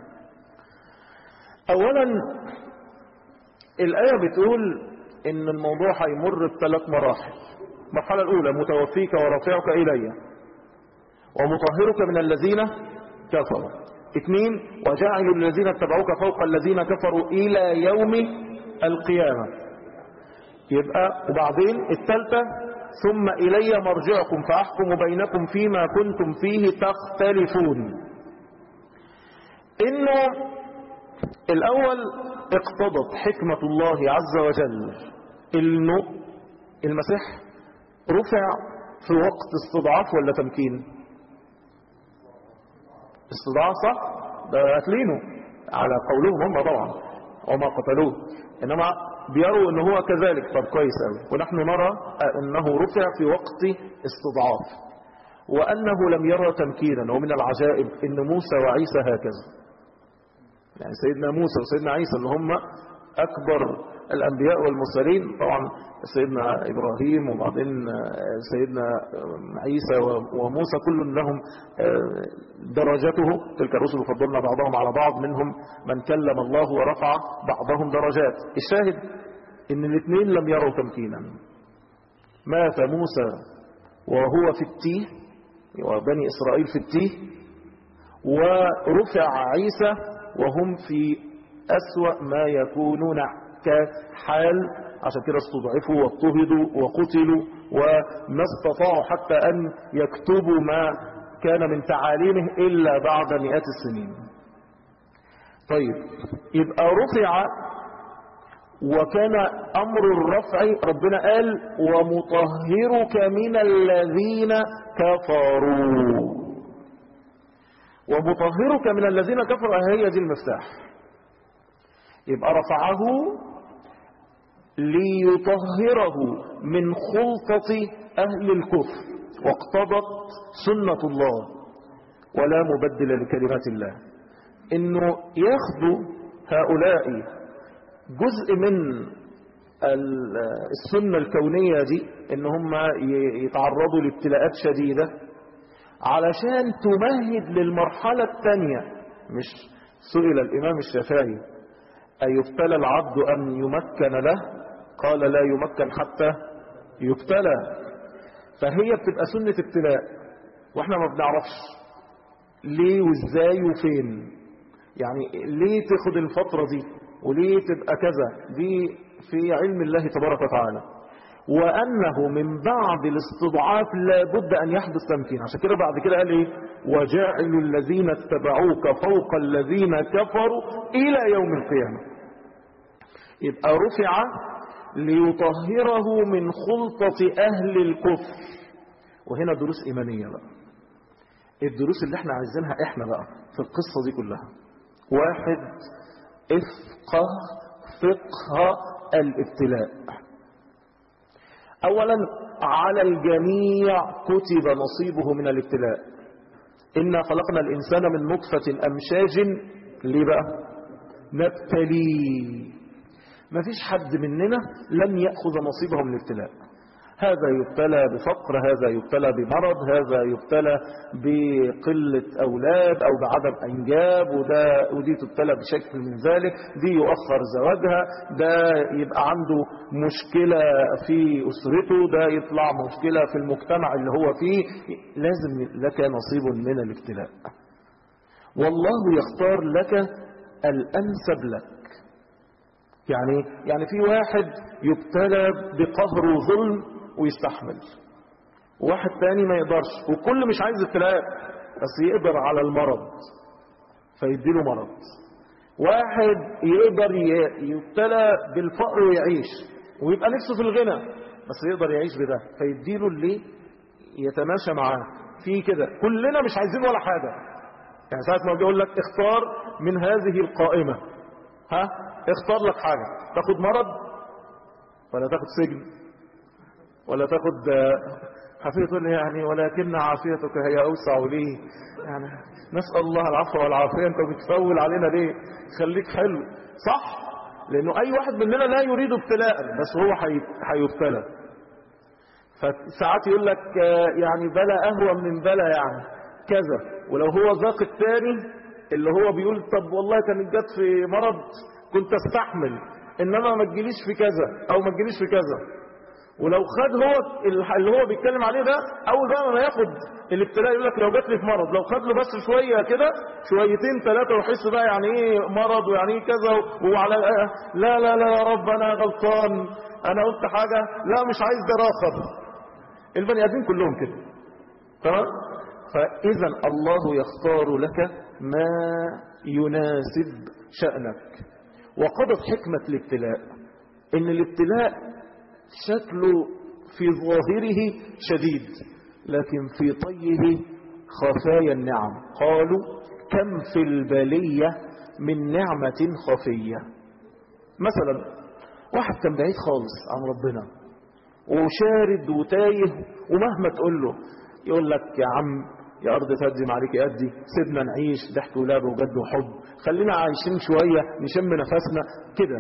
أولا الآية بتقول إن الموضوع هيمر بثلاث مراحل المرحلة الأولى متوفيك ورافعك إلي ومطهرك من الذين كفروا اثنين وجعل الذين اتبعوك فوق الذين كفروا إلى يوم القيامة يبقى وبعدين الثالثة ثم إلي مرجعكم فأحكم بينكم فيما كنتم فيه تختلفون إنه الأول اقتضت حكمة الله عز وجل إنه المسيح رفع في وقت استضعاف ولا تمكين استضعاف صح ده قتلينه على قولهم هم طبعا وما قتلوه إنما بيروا ان هو كذلك طب كويس قوي ونحن نرى انه رفع في وقت استضعاف وانه لم يرى تمكينا ومن العجائب ان موسى وعيسى هكذا يعني سيدنا موسى وسيدنا عيسى اللي هم اكبر الانبياء والمرسلين طبعا سيدنا ابراهيم وبعدين سيدنا عيسى وموسى كل لهم درجته تلك الرسل فضلنا بعضهم على بعض منهم من كلم الله ورفع بعضهم درجات الشاهد ان الاثنين لم يروا تمكينا مات موسى وهو في التيه وبني اسرائيل في التيه ورفع عيسى وهم في أسوأ ما يكونون كحال عشان كده استضعفوا واضطهدوا وقتلوا وما استطاعوا حتى أن يكتبوا ما كان من تعاليمه إلا بعد مئات السنين طيب يبقى رفع وكان أمر الرفع ربنا قال ومطهرك من الذين كفروا ومطهرك من الذين كفروا هي دي المفتاح يبقى رفعه ليطهره من خلطة أهل الكفر واقتضت سنة الله ولا مبدل لكلمات الله انه ياخدوا هؤلاء جزء من السنة الكونية دي ان هم يتعرضوا لابتلاءات شديدة علشان تمهد للمرحلة الثانية مش سئل الإمام الشافعي أيبتلى العبد أن يمكن له قال لا يمكن حتى يبتلى فهي بتبقى سنة ابتلاء واحنا ما بنعرفش ليه وازاي وفين يعني ليه تاخد الفترة دي وليه تبقى كذا دي في علم الله تبارك وتعالى وأنه من بعد الاستضعاف لابد أن يحدث تمكين عشان كده بعد كده قال إيه وجاعل الذين اتبعوك فوق الذين كفروا إلى يوم القيامة يبقى رفع ليطهره من خلطة أهل الكفر وهنا دروس إيمانية بقى الدروس اللي احنا عايزينها احنا بقى في القصة دي كلها واحد افقه فقه الابتلاء اولا على الجميع كتب نصيبه من الابتلاء إنا خلقنا الإنسان من نطفة أمشاج ليه بقى نبتليه ما فيش حد مننا لم يأخذ نصيبه من الابتلاء هذا يبتلى بفقر هذا يبتلى بمرض هذا يبتلى بقلة أولاد أو بعدم أنجاب وده ودي تبتلى بشكل من ذلك دي يؤخر زواجها ده يبقى عنده مشكلة في أسرته ده يطلع مشكلة في المجتمع اللي هو فيه لازم لك نصيب من الابتلاء والله يختار لك الأنسب لك يعني يعني في واحد يبتلى بقهر وظلم ويستحمل واحد تاني ما يقدرش وكل مش عايز ابتلاء بس يقدر على المرض فيديله مرض واحد يقدر يبتلى بالفقر ويعيش ويبقى نفسه في الغنى بس يقدر يعيش بده فيديله اللي يتماشى معاه في كده كلنا مش عايزين ولا حاجة يعني ساعة ما بيقول لك اختار من هذه القائمة ها اختار لك حاجة تاخد مرض ولا تاخد سجن ولا تاخد حفيظ تقول لي يعني ولكن عافيتك هي أوسع لي يعني نسأل الله العفو والعافية أنت بتفول علينا ليه خليك حلو صح لأنه أي واحد مننا لا يريد ابتلاء بس هو حي- هيبتلى فساعات يقول لك آه، يعني بلا أهوى من بلا يعني كذا ولو هو ذاق الثاني اللي هو بيقول طب والله كانت جت في مرض كنت استحمل انما ما تجيليش في كذا او ما تجيليش في كذا ولو خد هو اللي هو بيتكلم عليه ده اول بقى ما ياخد الابتلاء يقول لك لو جات لي في مرض لو خد له بس شويه كده شويتين ثلاثه ويحس بقى يعني ايه مرض ويعني ايه كذا وعلى لا لا لا يا رب انا غلطان انا قلت حاجه لا مش عايز ده اخر البني ادمين كلهم كده تمام فاذا الله يختار لك ما يناسب شانك وقضت حكمه الابتلاء ان الابتلاء شكله في ظاهره شديد لكن في طيه خفايا النعم قالوا كم في البلية من نعمة خفية مثلا واحد كان بعيد خالص عن ربنا وشارد وتايه ومهما تقول له يقول لك يا عم يا أرض تهدم عليك أدي سيبنا نعيش ضحك ولعب وجد وحب خلينا عايشين شوية نشم نفسنا كده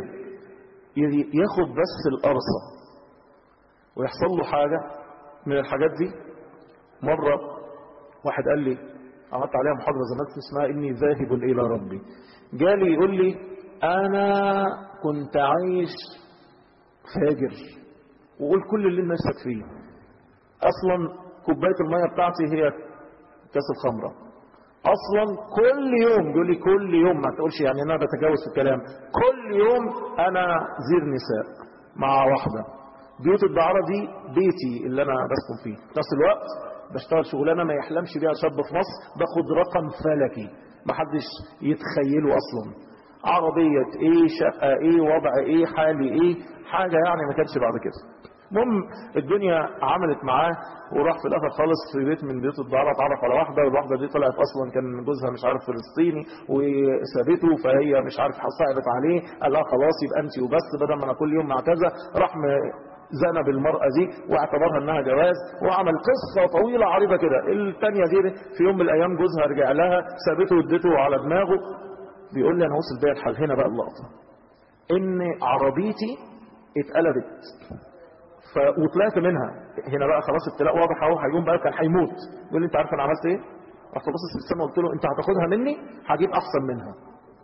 ياخد بس القرصة ويحصل له حاجة من الحاجات دي مرة واحد قال لي عملت عليها محاضرة زمان اسمها إني ذاهب إلى ربي جالي يقول لي أنا كنت عايش فاجر وقول كل اللي نفسك فيه أصلا كوباية المية بتاعتي هي كاس الخمرة أصلا كل يوم يقول لي كل يوم ما تقولش يعني أنا بتجاوز في الكلام كل يوم أنا زير نساء مع واحدة بيوت الدعارة دي بيتي اللي أنا بسكن فيه في نفس الوقت بشتغل شغلانة ما يحلمش بيها شاب في مصر باخد رقم فلكي ما حدش يتخيله أصلا عربية ايه شقة ايه وضع ايه حالي ايه حاجة يعني ما كانش بعد كده المهم الدنيا عملت معاه وراح في الاخر خالص في بيت من بيوت الدعارة اتعرف على واحدة والواحدة دي طلعت اصلا كان جوزها مش عارف فلسطيني وسابته فهي مش عارف صعبت عليه قال لها خلاص يبقى انت وبس بدل ما انا كل يوم مع كذا راح زنى بالمرأة دي واعتبرها انها جواز وعمل قصة طويلة عريضة كده التانية دي في يوم من الايام جوزها رجع لها سابته وادته على دماغه بيقول لي انا وصل بيا الحال هنا بقى اللقطة ان عربيتي اتقلبت ف... وطلعت منها هنا بقى خلاص ابتلاء واضح اهو هيقوم بقى كان هيموت يقول لي انت عارف انا عملت ايه رحت باصص في السماء قلت له انت هتاخدها مني هجيب احسن منها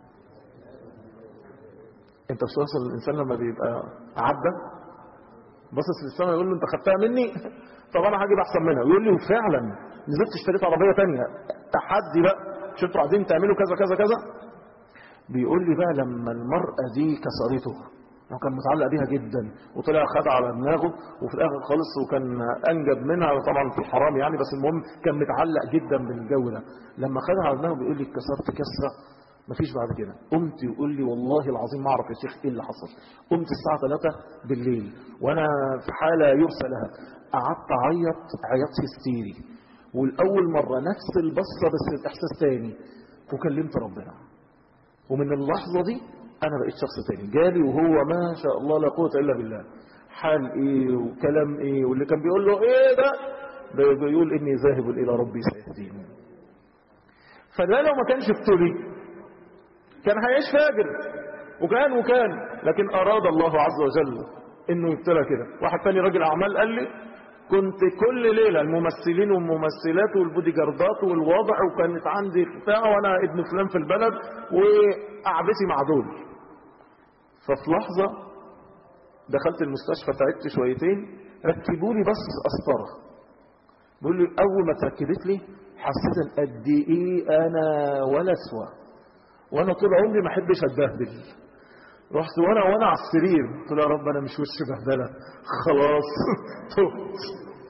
انت مش واصل الانسان لما بيبقى عدى باصص في السماء يقول له انت خدتها مني طب انا هجيب احسن منها يقول لي وفعلا نزلت اشتريت عربيه ثانيه تحدي بقى مش انتوا عايزين تعملوا كذا كذا كذا بيقول لي بقى لما المرأة دي كسرته هو كان متعلق بيها جدا وطلع خد على دماغه وفي الاخر خالص وكان انجب منها وطبعا في الحرام يعني بس المهم كان متعلق جدا بالجو ده لما خدها على دماغه بيقول لي اتكسرت كسره مفيش بعد كده قمت يقول لي والله العظيم ما اعرف يا شيخ ايه اللي حصل قمت الساعه 3 بالليل وانا في حاله يرثى لها قعدت اعيط عياط هستيري والاول مره نفس البصه بس الاحساس تاني وكلمت ربنا ومن اللحظة دي أنا بقيت شخص تاني جالي وهو ما شاء الله لا قوة إلا بالله حال إيه وكلام إيه واللي كان بيقول له إيه ده ده بيقول إني ذاهب إلى ربي سيهدين فده لو ما كانش ابتلي كان هيعيش فاجر وكان وكان لكن أراد الله عز وجل إنه يبتلى كده واحد تاني راجل أعمال قال لي كنت كل ليلة الممثلين والممثلات والبودي جاردات والوضع وكانت عندي بتاع وانا ابن فلان في البلد وقعدتي مع دول ففي لحظة دخلت المستشفى تعبت شويتين ركبوا لي بس قسطرة بيقول لي اول ما اتركبت لي حسيت ان قد ايه انا ولا اسوى وانا طول عمري ما احبش اتبهدل رحت وانا وانا على السرير قلت له يا رب انا مش وش بهدله خلاص تبت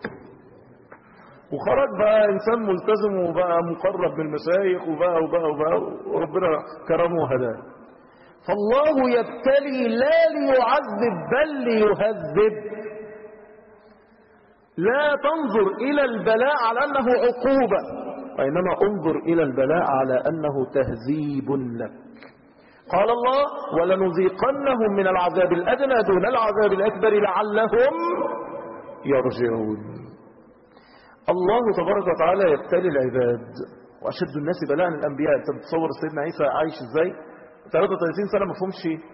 وخرج بقى انسان ملتزم وبقى مقرب من المشايخ وبقى وبقى وبقى وربنا كرمه وهداه فالله يبتلي لا ليعذب بل ليهذب لا تنظر الى البلاء على انه عقوبه وانما انظر الى البلاء على انه تهذيب لك قال الله ولنذيقنهم من العذاب الأدنى دون العذاب الأكبر لعلهم يرجعون الله تبارك وتعالى يبتلي العباد وأشد الناس بلاء الأنبياء أنت بتصور سيدنا عيسى عايش إزاي 33 سنة ما فهمش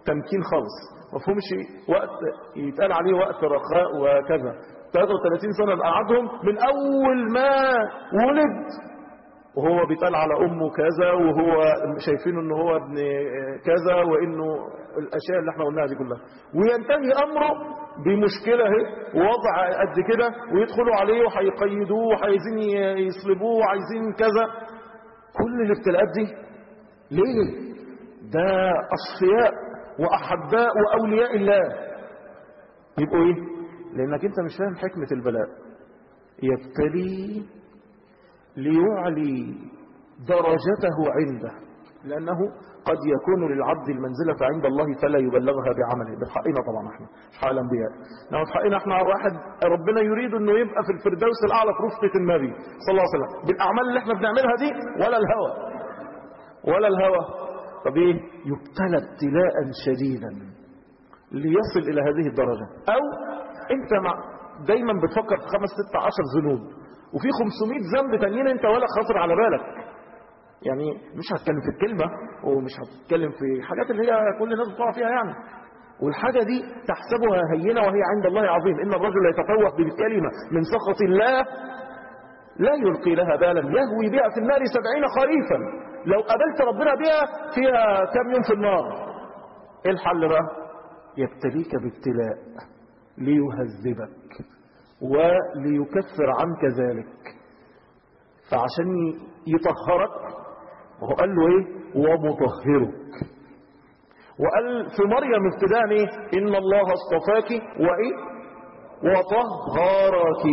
تمكين خالص ما فهمش وقت يتقال عليه وقت رخاء وكذا 33 سنة قعدهم من أول ما ولد وهو بيتقال على أمه كذا وهو شايفينه أنه هو ابن كذا وإنه الأشياء اللي احنا قلناها دي كلها وينتهي أمره بمشكلة اهي ووضع قد كده ويدخلوا عليه وهيقيدوه وعايزين يصلبوه وعايزين كذا كل الابتلاءات دي ليه ده أصفياء وأحباء وأولياء الله يبقوا إيه لأنك أنت مش فاهم حكمة البلاء يبتلي ليعلي درجته عنده لأنه قد يكون للعبد المنزلة عند الله فلا يبلغها بعمله ده في حقنا طبعا احنا في حق الأنبياء انما في حقنا احنا واحد ربنا يريد انه يبقى في الفردوس الأعلى في رفقة النبي صلى الله عليه وسلم بالأعمال اللي احنا بنعملها دي ولا الهوى ولا الهوى طب ايه يبتلى ابتلاء شديدا ليصل إلى هذه الدرجة أو انت مع دايما بتفكر في خمس ست عشر ذنوب وفي 500 ذنب تانيين انت ولا خاطر على بالك يعني مش هتكلم في الكلمة ومش هتكلم في حاجات اللي هي كل الناس بتقع فيها يعني والحاجة دي تحسبها هينة وهي عند الله عظيم إن الرجل يتفوق بكلمة من سخط الله لا يلقي لها بالا يهوي بها في النار سبعين خريفا لو قابلت ربنا بها فيها كم يوم في النار ايه الحل بقى يبتليك بابتلاء ليهذبك وليكفر عنك ذلك فعشان يطهرك وهو قال له ايه ومطهرك وقال في مريم ابتداء ايه ان الله اصطفاك وايه وطهرك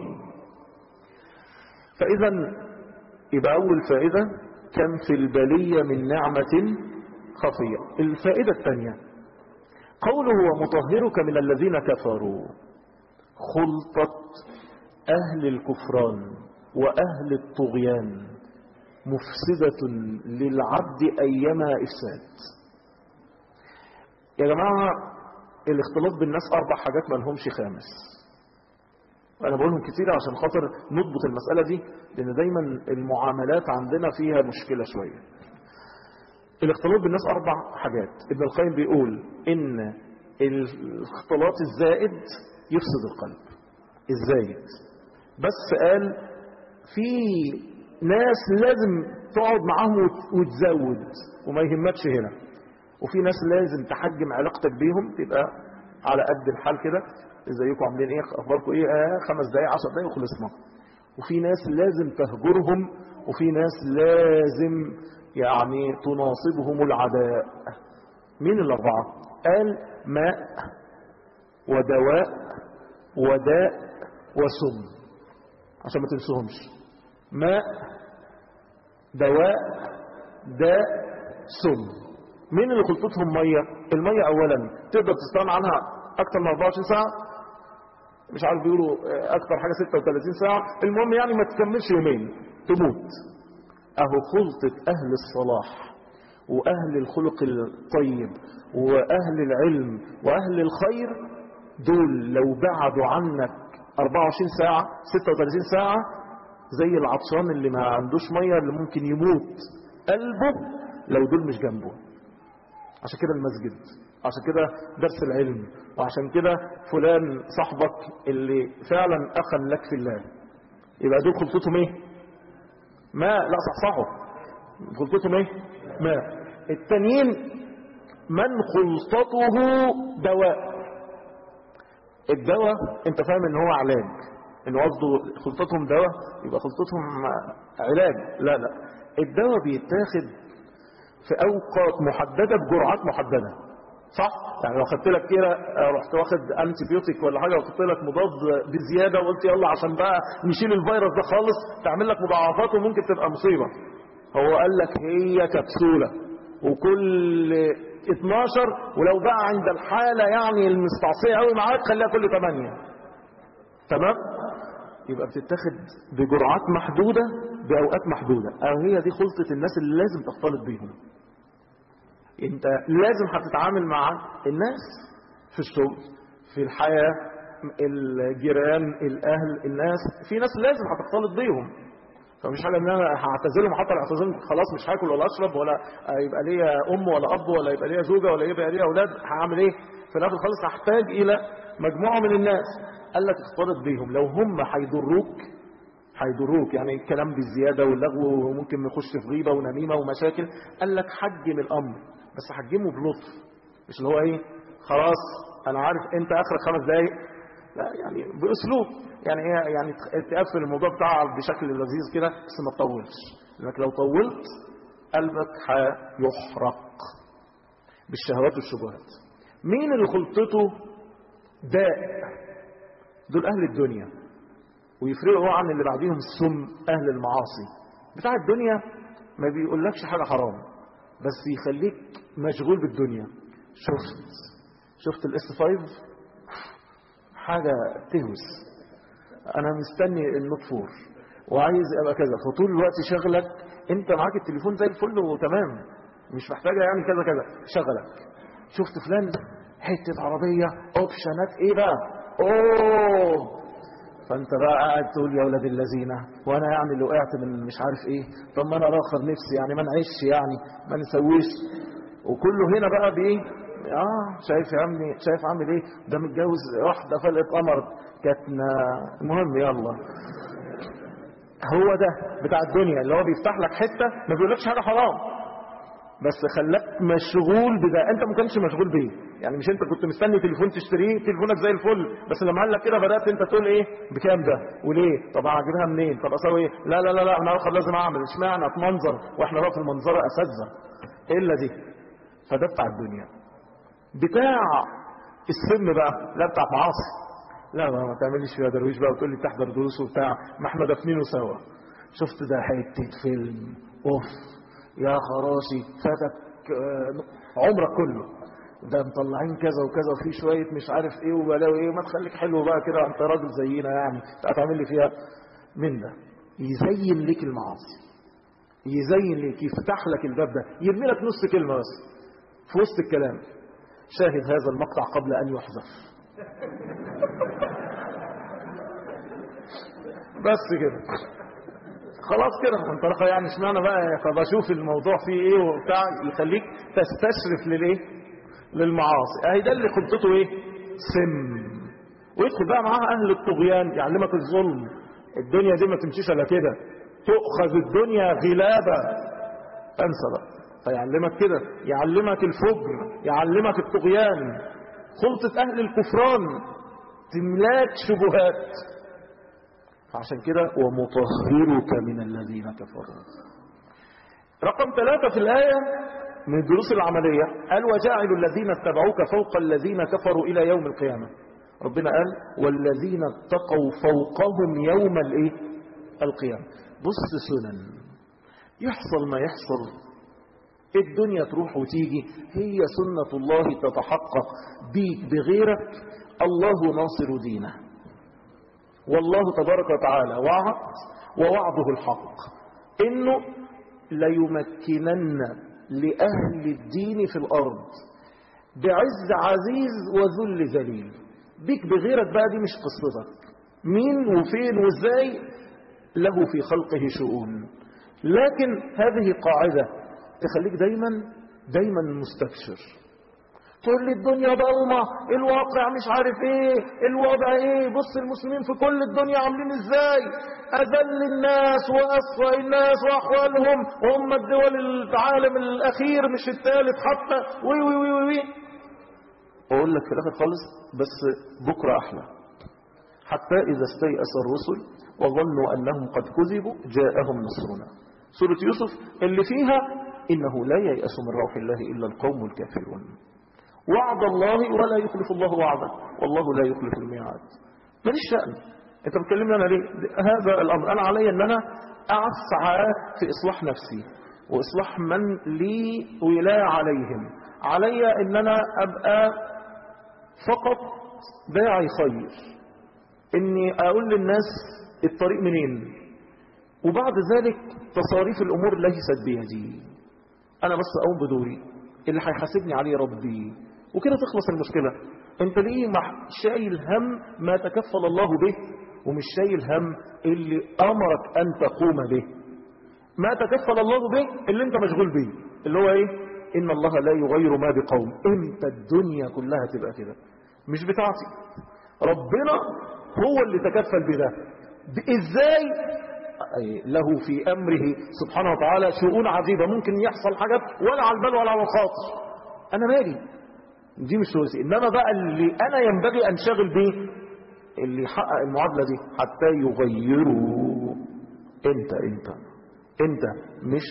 فاذا يبقى اول فائدة كم في البلية من نعمة خفية الفائدة الثانية قوله ومطهرك من الذين كفروا خلطة أهل الكفران وأهل الطغيان مفسدة للعبد أيما إفساد يا جماعة الاختلاط بالناس أربع حاجات ما لهمش خامس وأنا بقولهم كتير عشان خاطر نضبط المسألة دي لأن دايما المعاملات عندنا فيها مشكلة شوية الاختلاط بالناس أربع حاجات ابن القيم بيقول إن الاختلاط الزائد يفسد القلب الزايد بس قال في ناس لازم تقعد معاهم وتزود وما يهمكش هنا وفي ناس لازم تحجم علاقتك بيهم تبقى على قد الحال كده ازيكم عاملين ايه اخباركم ايه آه خمس دقايق عشر دقايق وخلصنا وفي ناس لازم تهجرهم وفي ناس لازم يعني تناصبهم العداء مين الاربعه قال ماء ودواء وداء وسم عشان ما تنسوهمش ماء دواء داء سم مين اللي خلطتهم مية المية اولا تقدر تستغنى عنها اكتر من 24 ساعة مش عارف بيقولوا اكتر حاجة 36 ساعة المهم يعني ما تكملش يومين تموت اهو خلطة اهل الصلاح واهل الخلق الطيب واهل العلم واهل الخير دول لو بعدوا عنك 24 ساعة 36 ساعة زي العطشان اللي ما عندوش مية اللي ممكن يموت قلبه لو دول مش جنبه عشان كده المسجد عشان كده درس العلم وعشان كده فلان صاحبك اللي فعلا أخا لك في الله يبقى دول خلطتهم ايه ماء لا صحصحه خلطتهم ايه ماء التانيين من خلطته دواء الدواء انت فاهم ان هو علاج ان قصده خلطتهم دواء يبقى خلطتهم علاج لا لا الدواء بيتاخد في اوقات محدده بجرعات محدده صح يعني لو خدت لك كده رحت واخد انتي بيوتيك ولا حاجه وخدت لك مضاد بزياده وقلت يلا عشان بقى نشيل الفيروس ده خالص تعمل لك مضاعفات وممكن تبقى مصيبه هو قال لك هي كبسوله وكل 12 ولو بقى عند الحاله يعني المستعصيه قوي معاك خليها كل 8 تمام يبقى بتتاخد بجرعات محدودة بأوقات محدودة أو هي دي خلطة الناس اللي لازم تختلط بيهم انت لازم هتتعامل مع الناس في الشغل في الحياة الجيران الأهل الناس في ناس لازم هتختلط بيهم فمش حاجه ان انا هعتزلهم حتى لو اعتزلهم خلاص مش هاكل ولا اشرب ولا يبقى ليا ام ولا اب ولا يبقى ليا زوجه ولا يبقى ليا اولاد هعمل ايه في الاخر خالص هحتاج الى مجموعه من الناس قال لك اختلط بيهم لو هم هيضروك هيضروك يعني الكلام بالزياده واللغو وممكن نخش في غيبه ونميمه ومشاكل قال لك حجم الامر بس حجمه بلطف مش اللي هو ايه خلاص انا عارف انت اخرك خمس دقايق لا يعني باسلوب يعني ايه يعني تقفل الموضوع بتاعها بشكل لذيذ كده بس ما تطولش لانك لو طولت قلبك هيحرق بالشهوات والشبهات مين اللي خلطته داء دول اهل الدنيا ويفرقوا عن اللي بعديهم السم اهل المعاصي بتاع الدنيا ما بيقولكش حاجه حرام بس يخليك مشغول بالدنيا شفت شفت الاس 5 حاجه تهوس انا مستني النوت فور وعايز ابقى كذا فطول الوقت شغلك انت معاك التليفون زي الفل وتمام مش محتاجه يعني كذا كذا شغلك شفت فلان حته عربيه اوبشنات ايه بقى اوه فانت بقى قاعد تقول يا ولاد الذين وانا يعني اللي وقعت من مش عارف ايه طب ما انا راخر نفسي يعني ما نعيش يعني ما نسويش وكله هنا بقى بايه اه شايف يا عمي شايف عامل ايه ده متجوز واحده فلقت قمر كانت المهم يلا هو ده بتاع الدنيا اللي هو بيفتح لك حته ما بيقولكش حاجه حرام بس خلاك مشغول بده انت ما كنتش مشغول بيه يعني مش انت كنت مستني تليفون تشتريه تليفونك زي الفل بس لما قال لك كده بدات انت تقول ايه بكام ده وليه طب هجيبها منين طب اسوي ايه لا لا لا لا انا اخر لازم اعمل اشمعنى اتمنظر واحنا بقى في المنظره اساتذه الا دي فده بتاع الدنيا بتاع السم بقى لا بتاع معاصي لا ما, ما تعمليش فيها درويش بقى وتقول لي تحضر دروس وبتاع ما احنا دافنينه سوا شفت ده حته فيلم اوف يا خراشي فاتك عمرك كله ده مطلعين كذا وكذا وفي شويه مش عارف ايه وبلاوي ايه ما تخليك حلو بقى كده انت راجل زينا يعني هتعمل لي فيها من ده يزين لك المعاصي يزين لك يفتح لك الباب ده يرمي لك نص كلمه بس في وسط الكلام شاهد هذا المقطع قبل ان يحذف بس كده خلاص كده انت يعني اشمعنى بقى طب اشوف الموضوع فيه ايه وبتاع يخليك تستشرف للايه للمعاصي اهي ده اللي خطته ايه سم ويدخل بقى معاها اهل الطغيان يعلمك الظلم الدنيا دي ما تمشيش الا كده تؤخذ الدنيا غلابة انسى بقى فيعلمك كده يعلمك الفجر يعلمك الطغيان خلطة اهل الكفران تملاك شبهات فعشان كده ومطهرك من الذين كفروا رقم ثلاثة في الآية من الدروس العملية قال وجاعل الذين اتبعوك فوق الذين كفروا إلى يوم القيامة ربنا قال والذين اتقوا فوقهم يوم الايه القيامة بص سنن يحصل ما يحصل الدنيا تروح وتيجي هي سنة الله تتحقق بيك بغيرك الله ناصر دينه والله تبارك وتعالى وعد ووعده الحق انه ليمكنن لأهل الدين في الأرض بعز عزيز وذل ذليل بيك بغيرك بقى دي مش قصتك مين وفين وازاي له في خلقه شؤون لكن هذه قاعدة تخليك دايما دايما مستبشر تقول لي الدنيا ضلمة الواقع مش عارف ايه الوضع ايه بص المسلمين في كل الدنيا عاملين ازاي اذل الناس واسوأ الناس واحوالهم وهم الدول العالم الاخير مش الثالث حتى وي وي وي وي, وي. اقول لك في الاخر خالص بس بكرة احلى حتى اذا استيأس الرسل وظنوا انهم قد كذبوا جاءهم نصرنا سورة يوسف اللي فيها انه لا ييأس من روح الله الا القوم الكافرون وعد الله ولا يخلف الله وعده والله لا يخلف الميعاد ماليش شأن انت بتكلمني انا ليه هذا الامر انا علي ان انا اسعى في اصلاح نفسي واصلاح من لي ولاية عليهم علي ان انا ابقى فقط داعي خير اني اقول للناس الطريق منين وبعد ذلك تصاريف الامور ليست بيدي انا بس اقوم بدوري اللي هيحاسبني عليه ربي وكده تخلص المشكلة انت ليه مح... شايل هم ما تكفل الله به ومش شايل هم اللي أمرك أن تقوم به ما تكفل الله به اللي انت مشغول به اللي هو ايه إن الله لا يغير ما بقوم امتى الدنيا كلها تبقى كده مش بتاعتي ربنا هو اللي تكفل بده ازاي أي له في أمره سبحانه وتعالى شؤون عجيبة ممكن يحصل حاجات ولا على البال ولا على الخاطر أنا مالي دي مش شغلتي إنما بقى اللي أنا ينبغي أنشغل به اللي يحقق المعادلة دي حتى يغيروا انت انت انت مش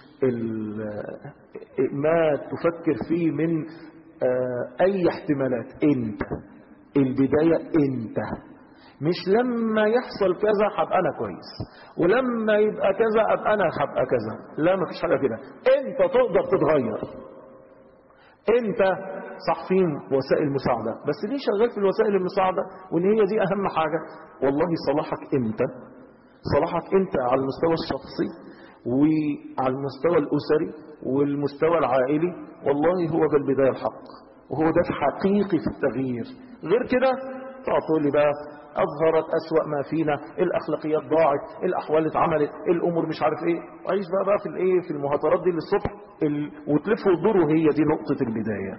ما تفكر فيه من اي احتمالات انت البداية انت مش لما يحصل كذا هبقى انا كويس ولما يبقى كذا ابقى انا هبقى كذا لا مفيش حاجة كده انت تقدر تتغير انت صح في وسائل مساعدة بس ليه شغال في الوسائل المساعدة وان هي دي اهم حاجة والله صلاحك انت صلاحك انت على المستوى الشخصي وعلى المستوى الاسري والمستوى العائلي والله هو ده البداية الحق وهو ده الحقيقي في التغيير غير كده تقعد تقول لي بقى أظهرت أسوأ ما فينا الأخلاقيات ضاعت الأحوال اتعملت الأمور مش عارف إيه وعيش بقى بقى في الإيه في المهاترات دي للصبح ال... وتلف وتدور وهي دي نقطة البداية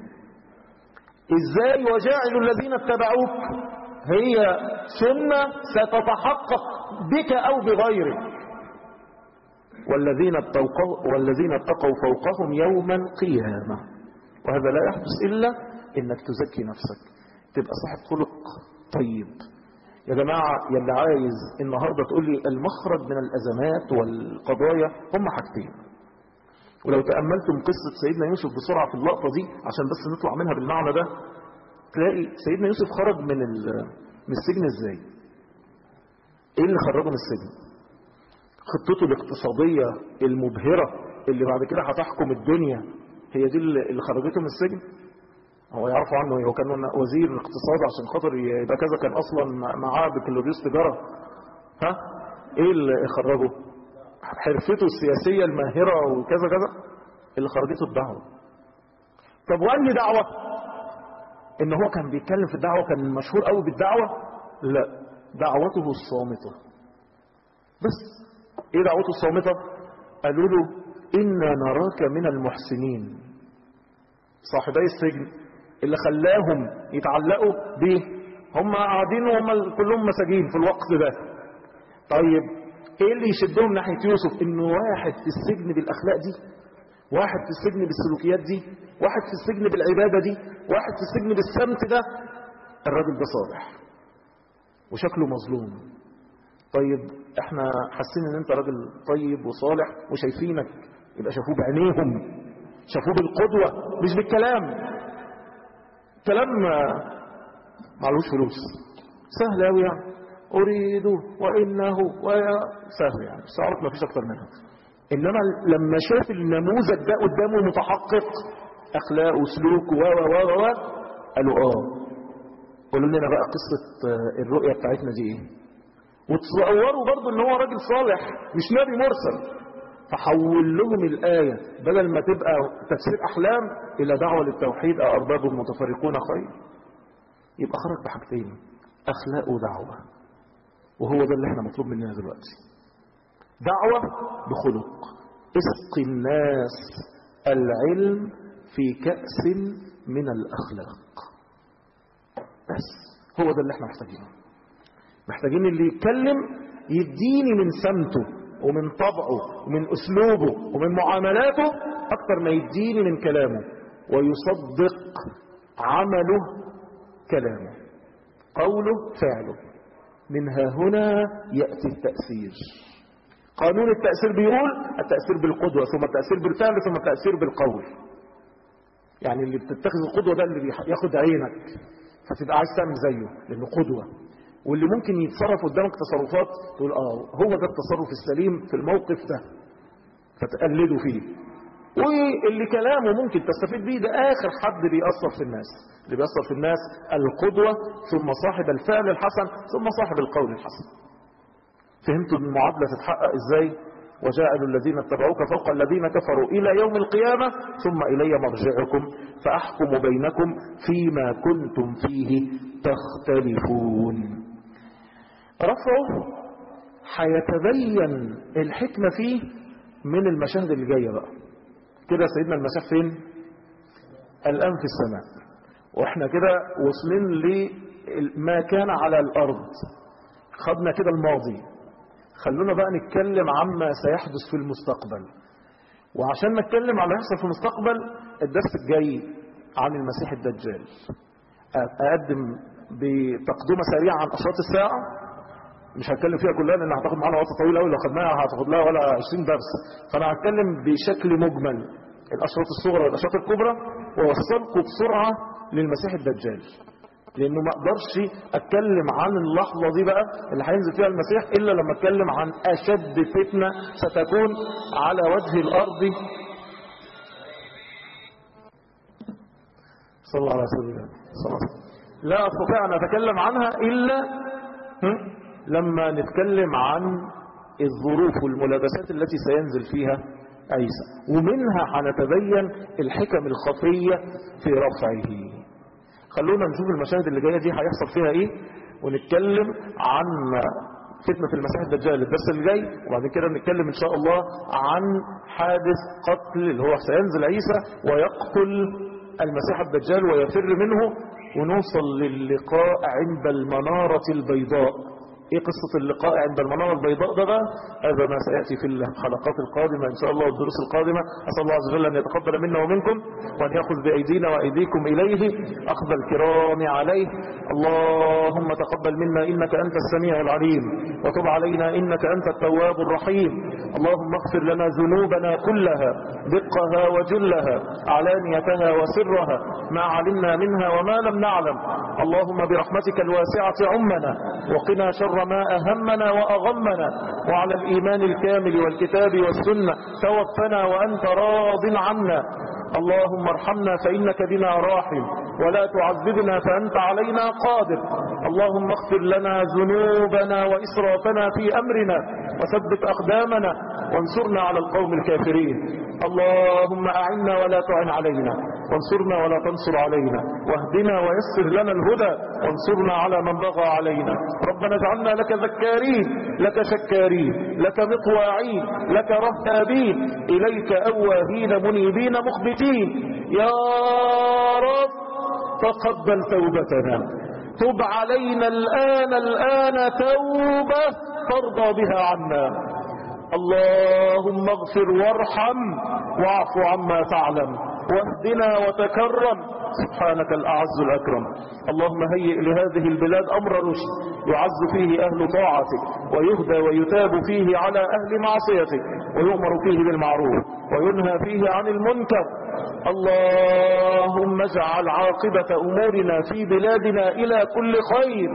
إزاي وجاعل الذين اتبعوك هي سنة ستتحقق بك أو بغيرك والذين اتقوا والذين اتقوا فوقهم يوم القيامة وهذا لا يحدث إلا إنك تزكي نفسك تبقى صاحب خلق طيب يا جماعة يلي عايز النهاردة تقول لي المخرج من الأزمات والقضايا هم حاجتين ولو تأملتم قصة سيدنا يوسف بسرعة في اللقطة دي عشان بس نطلع منها بالمعنى ده تلاقي سيدنا يوسف خرج من من السجن ازاي ايه اللي خرجه من السجن خطته الاقتصادية المبهرة اللي بعد كده هتحكم الدنيا هي دي اللي خرجته من السجن هو يعرفوا عنه هو كان وزير الاقتصاد عشان خاطر يبقى كذا كان اصلا معاه بكالوريوس تجاره ها ايه اللي خرجه حرفته السياسيه الماهره وكذا كذا اللي خرجته الدعوه طب وانهي دعوه ان هو كان بيتكلم في الدعوه كان مشهور قوي بالدعوه لا دعوته الصامته بس ايه دعوته الصامته قالوا له انا نراك من المحسنين صاحبي السجن اللي خلاهم يتعلقوا بيه هم قاعدين وهم كلهم مساجين في الوقت ده طيب ايه اللي يشدهم ناحية يوسف انه واحد في السجن بالاخلاق دي واحد في السجن بالسلوكيات دي واحد في السجن بالعبادة دي واحد في السجن بالسمت ده الراجل ده صالح وشكله مظلوم طيب احنا حاسين ان انت راجل طيب وصالح وشايفينك يبقى شافوه بعينيهم شافوه بالقدوة مش بالكلام كلام معلوش فلوس سهل قوي يعني اريد وانه سهل يعني سعرت ما فيش اكتر منها انما لما شاف النموذج ده قدامه متحقق اخلاق وسلوك و و و و قالوا اه قولوا لنا بقى قصة الرؤية بتاعتنا دي ايه وتصوروا برضو ان هو راجل صالح مش نبي مرسل فحول لهم الآية بدل ما تبقى تفسير أحلام إلى دعوة للتوحيد أرباب متفرقون خير يبقى خرج بحاجتين أخلاق ودعوة وهو ده اللي احنا مطلوب مننا دلوقتي دعوة بخلق اسق الناس العلم في كأس من الأخلاق بس هو ده اللي احنا محتاجينه محتاجين اللي يتكلم يديني من سمته ومن طبعه ومن أسلوبه ومن معاملاته أكثر ما يديني من كلامه ويصدق عمله كلامه قوله فعله منها هنا يأتي التأثير قانون التأثير بيقول التأثير بالقدوة ثم التأثير بالفعل ثم التأثير بالقول يعني اللي بتتخذ القدوة ده اللي ياخد عينك فتبقى عايز تعمل زيه لأنه قدوة واللي ممكن يتصرف قدامك تصرفات تقول اه هو ده التصرف السليم في الموقف ده فتقلده فيه واللي كلامه ممكن تستفيد بيه ده اخر حد بيأثر في الناس اللي بيأثر في الناس القدوة ثم صاحب الفعل الحسن ثم صاحب القول الحسن فهمتوا المعادلة تتحقق ازاي وجاءوا الذين اتبعوك فوق الذين كفروا إلى يوم القيامة ثم إلي مرجعكم فأحكم بينكم فيما كنتم فيه تختلفون رفعه هيتبين الحكمة فيه من المشاهد اللي جاية بقى كده سيدنا المسيح فين الآن في السماء واحنا كده وصلين لما كان على الأرض خدنا كده الماضي خلونا بقى نتكلم عما سيحدث في المستقبل وعشان نتكلم عن ما يحصل في المستقبل الدرس الجاي عن المسيح الدجال أقدم بتقدمة سريعة عن أشراط الساعة مش هتكلم فيها كلها لان هتاخد معانا وقت طويل قوي لو خدناها هتاخد لها ولا 20 درس فانا هتكلم بشكل مجمل الاشراط الصغرى والاشراط الكبرى واوصلكم بسرعه للمسيح الدجال لانه ما اقدرش اتكلم عن اللحظه دي بقى اللي هينزل فيها المسيح الا لما اتكلم عن اشد فتنه ستكون على وجه الارض صلى الله عليه وسلم صلى الله عليه وسلم لا استطيع ان اتكلم عنها الا هم؟ لما نتكلم عن الظروف والملابسات التي سينزل فيها عيسى ومنها هنتبين الحكم الخفية في رفعه خلونا نشوف المشاهد اللي جاية دي هيحصل فيها ايه ونتكلم عن فتنة المسيح الدجال الدرس اللي جاي وبعد كده نتكلم ان شاء الله عن حادث قتل اللي هو سينزل عيسى ويقتل المسيح الدجال ويفر منه ونوصل للقاء عند المنارة البيضاء ايه قصة اللقاء عند المنارة البيضاء ده بقى هذا ما سيأتي في الحلقات القادمة ان شاء الله والدروس القادمة اسأل الله عز وجل ان يتقبل منا ومنكم وان يأخذ بأيدينا وأيديكم إليه أخذ الكرام عليه اللهم تقبل منا إنك أنت السميع العليم وتب علينا إنك أنت التواب الرحيم اللهم اغفر لنا ذنوبنا كلها دقها وجلها علانيتها وسرها ما علمنا منها وما لم نعلم اللهم برحمتك الواسعة عمنا وقنا شر ما أهمنا وأغمنا وعلى الإيمان الكامل والكتاب والسنة توفنا وأنت راض عنا اللهم ارحمنا فإنك بنا راحم ولا تعذبنا فأنت علينا قادر اللهم اغفر لنا ذنوبنا وإسرافنا في أمرنا وثبت أقدامنا وانصرنا على القوم الكافرين اللهم أعنا ولا تعن علينا وانصرنا ولا تنصر علينا واهدنا ويسر لنا الهدى وانصرنا على من بغى علينا ربنا اجعلنا لك ذكارين لك شكارين لك مطواعين لك رهابين إليك أواهين منيبين مخبتين يا رب تقبل توبتنا تب علينا الآن الآن توبة ترضى بها عنا اللهم اغفر وارحم واعف عما تعلم واهدنا وتكرم سبحانك الأعز الأكرم اللهم هيئ لهذه البلاد أمر رشد يعز فيه أهل طاعتك ويهدى ويتاب فيه على أهل معصيتك ويؤمر فيه بالمعروف وينهى فيه عن المنكر اللهم اجعل عاقبة أمورنا في بلادنا إلى كل خير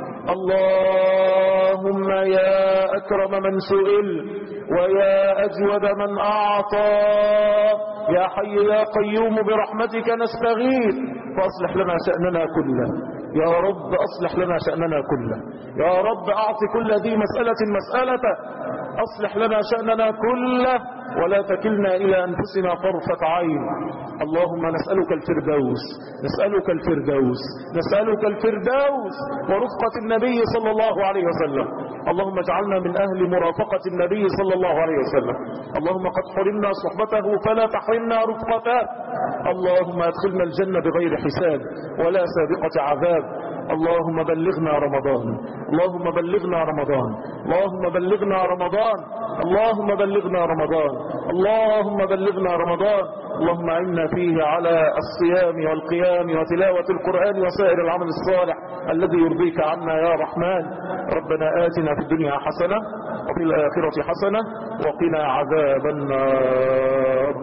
اللهم يا أكرم من سئل ويا أجود من أعطى يا حي يا قيوم برحمتك نستغيث فأصلح لنا شأننا كله يا رب أصلح لنا شأننا كله يا رب أعط كل ذي مسألة مسألة أصلح لنا شأننا كله ولا تكلنا إلى أنفسنا طرفة عين اللهم نسألك الفردوس نسألك الفردوس نسألك الفردوس ورفقة النبي صلى الله عليه وسلم اللهم اجعلنا من أهل مرافقة النبي صلى الله عليه وسلم اللهم قد حرمنا صحبته فلا تحرمنا رفقته اللهم ادخلنا الجنة بغير حساب ولا سابقة عذاب اللهم بلغنا رمضان اللهم بلغنا رمضان اللهم بلغنا رمضان اللهم بلغنا رمضان اللهم بلغنا رمضان اللهم عنا فيه على الصيام والقيام وتلاوة القرآن وسائر العمل الصالح الذي يرضيك عنا يا رحمن ربنا آتنا في الدنيا حسنة وفي الآخرة حسنة وقنا عذاب النار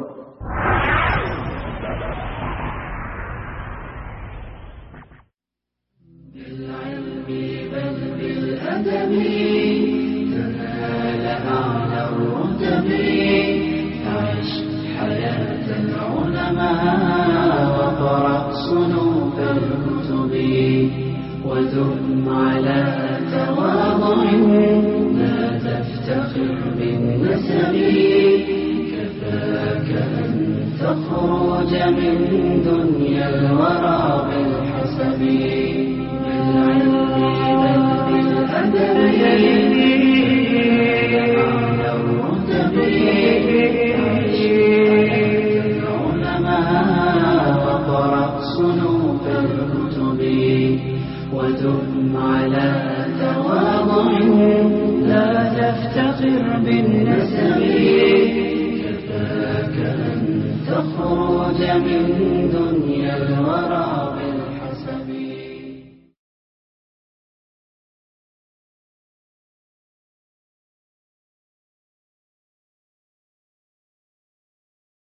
بالعلم بل بالأدب تنال أعلى الرتب عش حياة العلماء وقرأ صنوف الكتب ودم على تواضع لا تفتخر بالنسب كفاك أن تخرج من دنيا الورى بالحسب بالعلم بل بالأدب على الرتب عيش العلماء وقرأ صنوف الكتب ودم على تواضع لا تفتخر بالنسب كفاك أن تخرج من دنيا الورى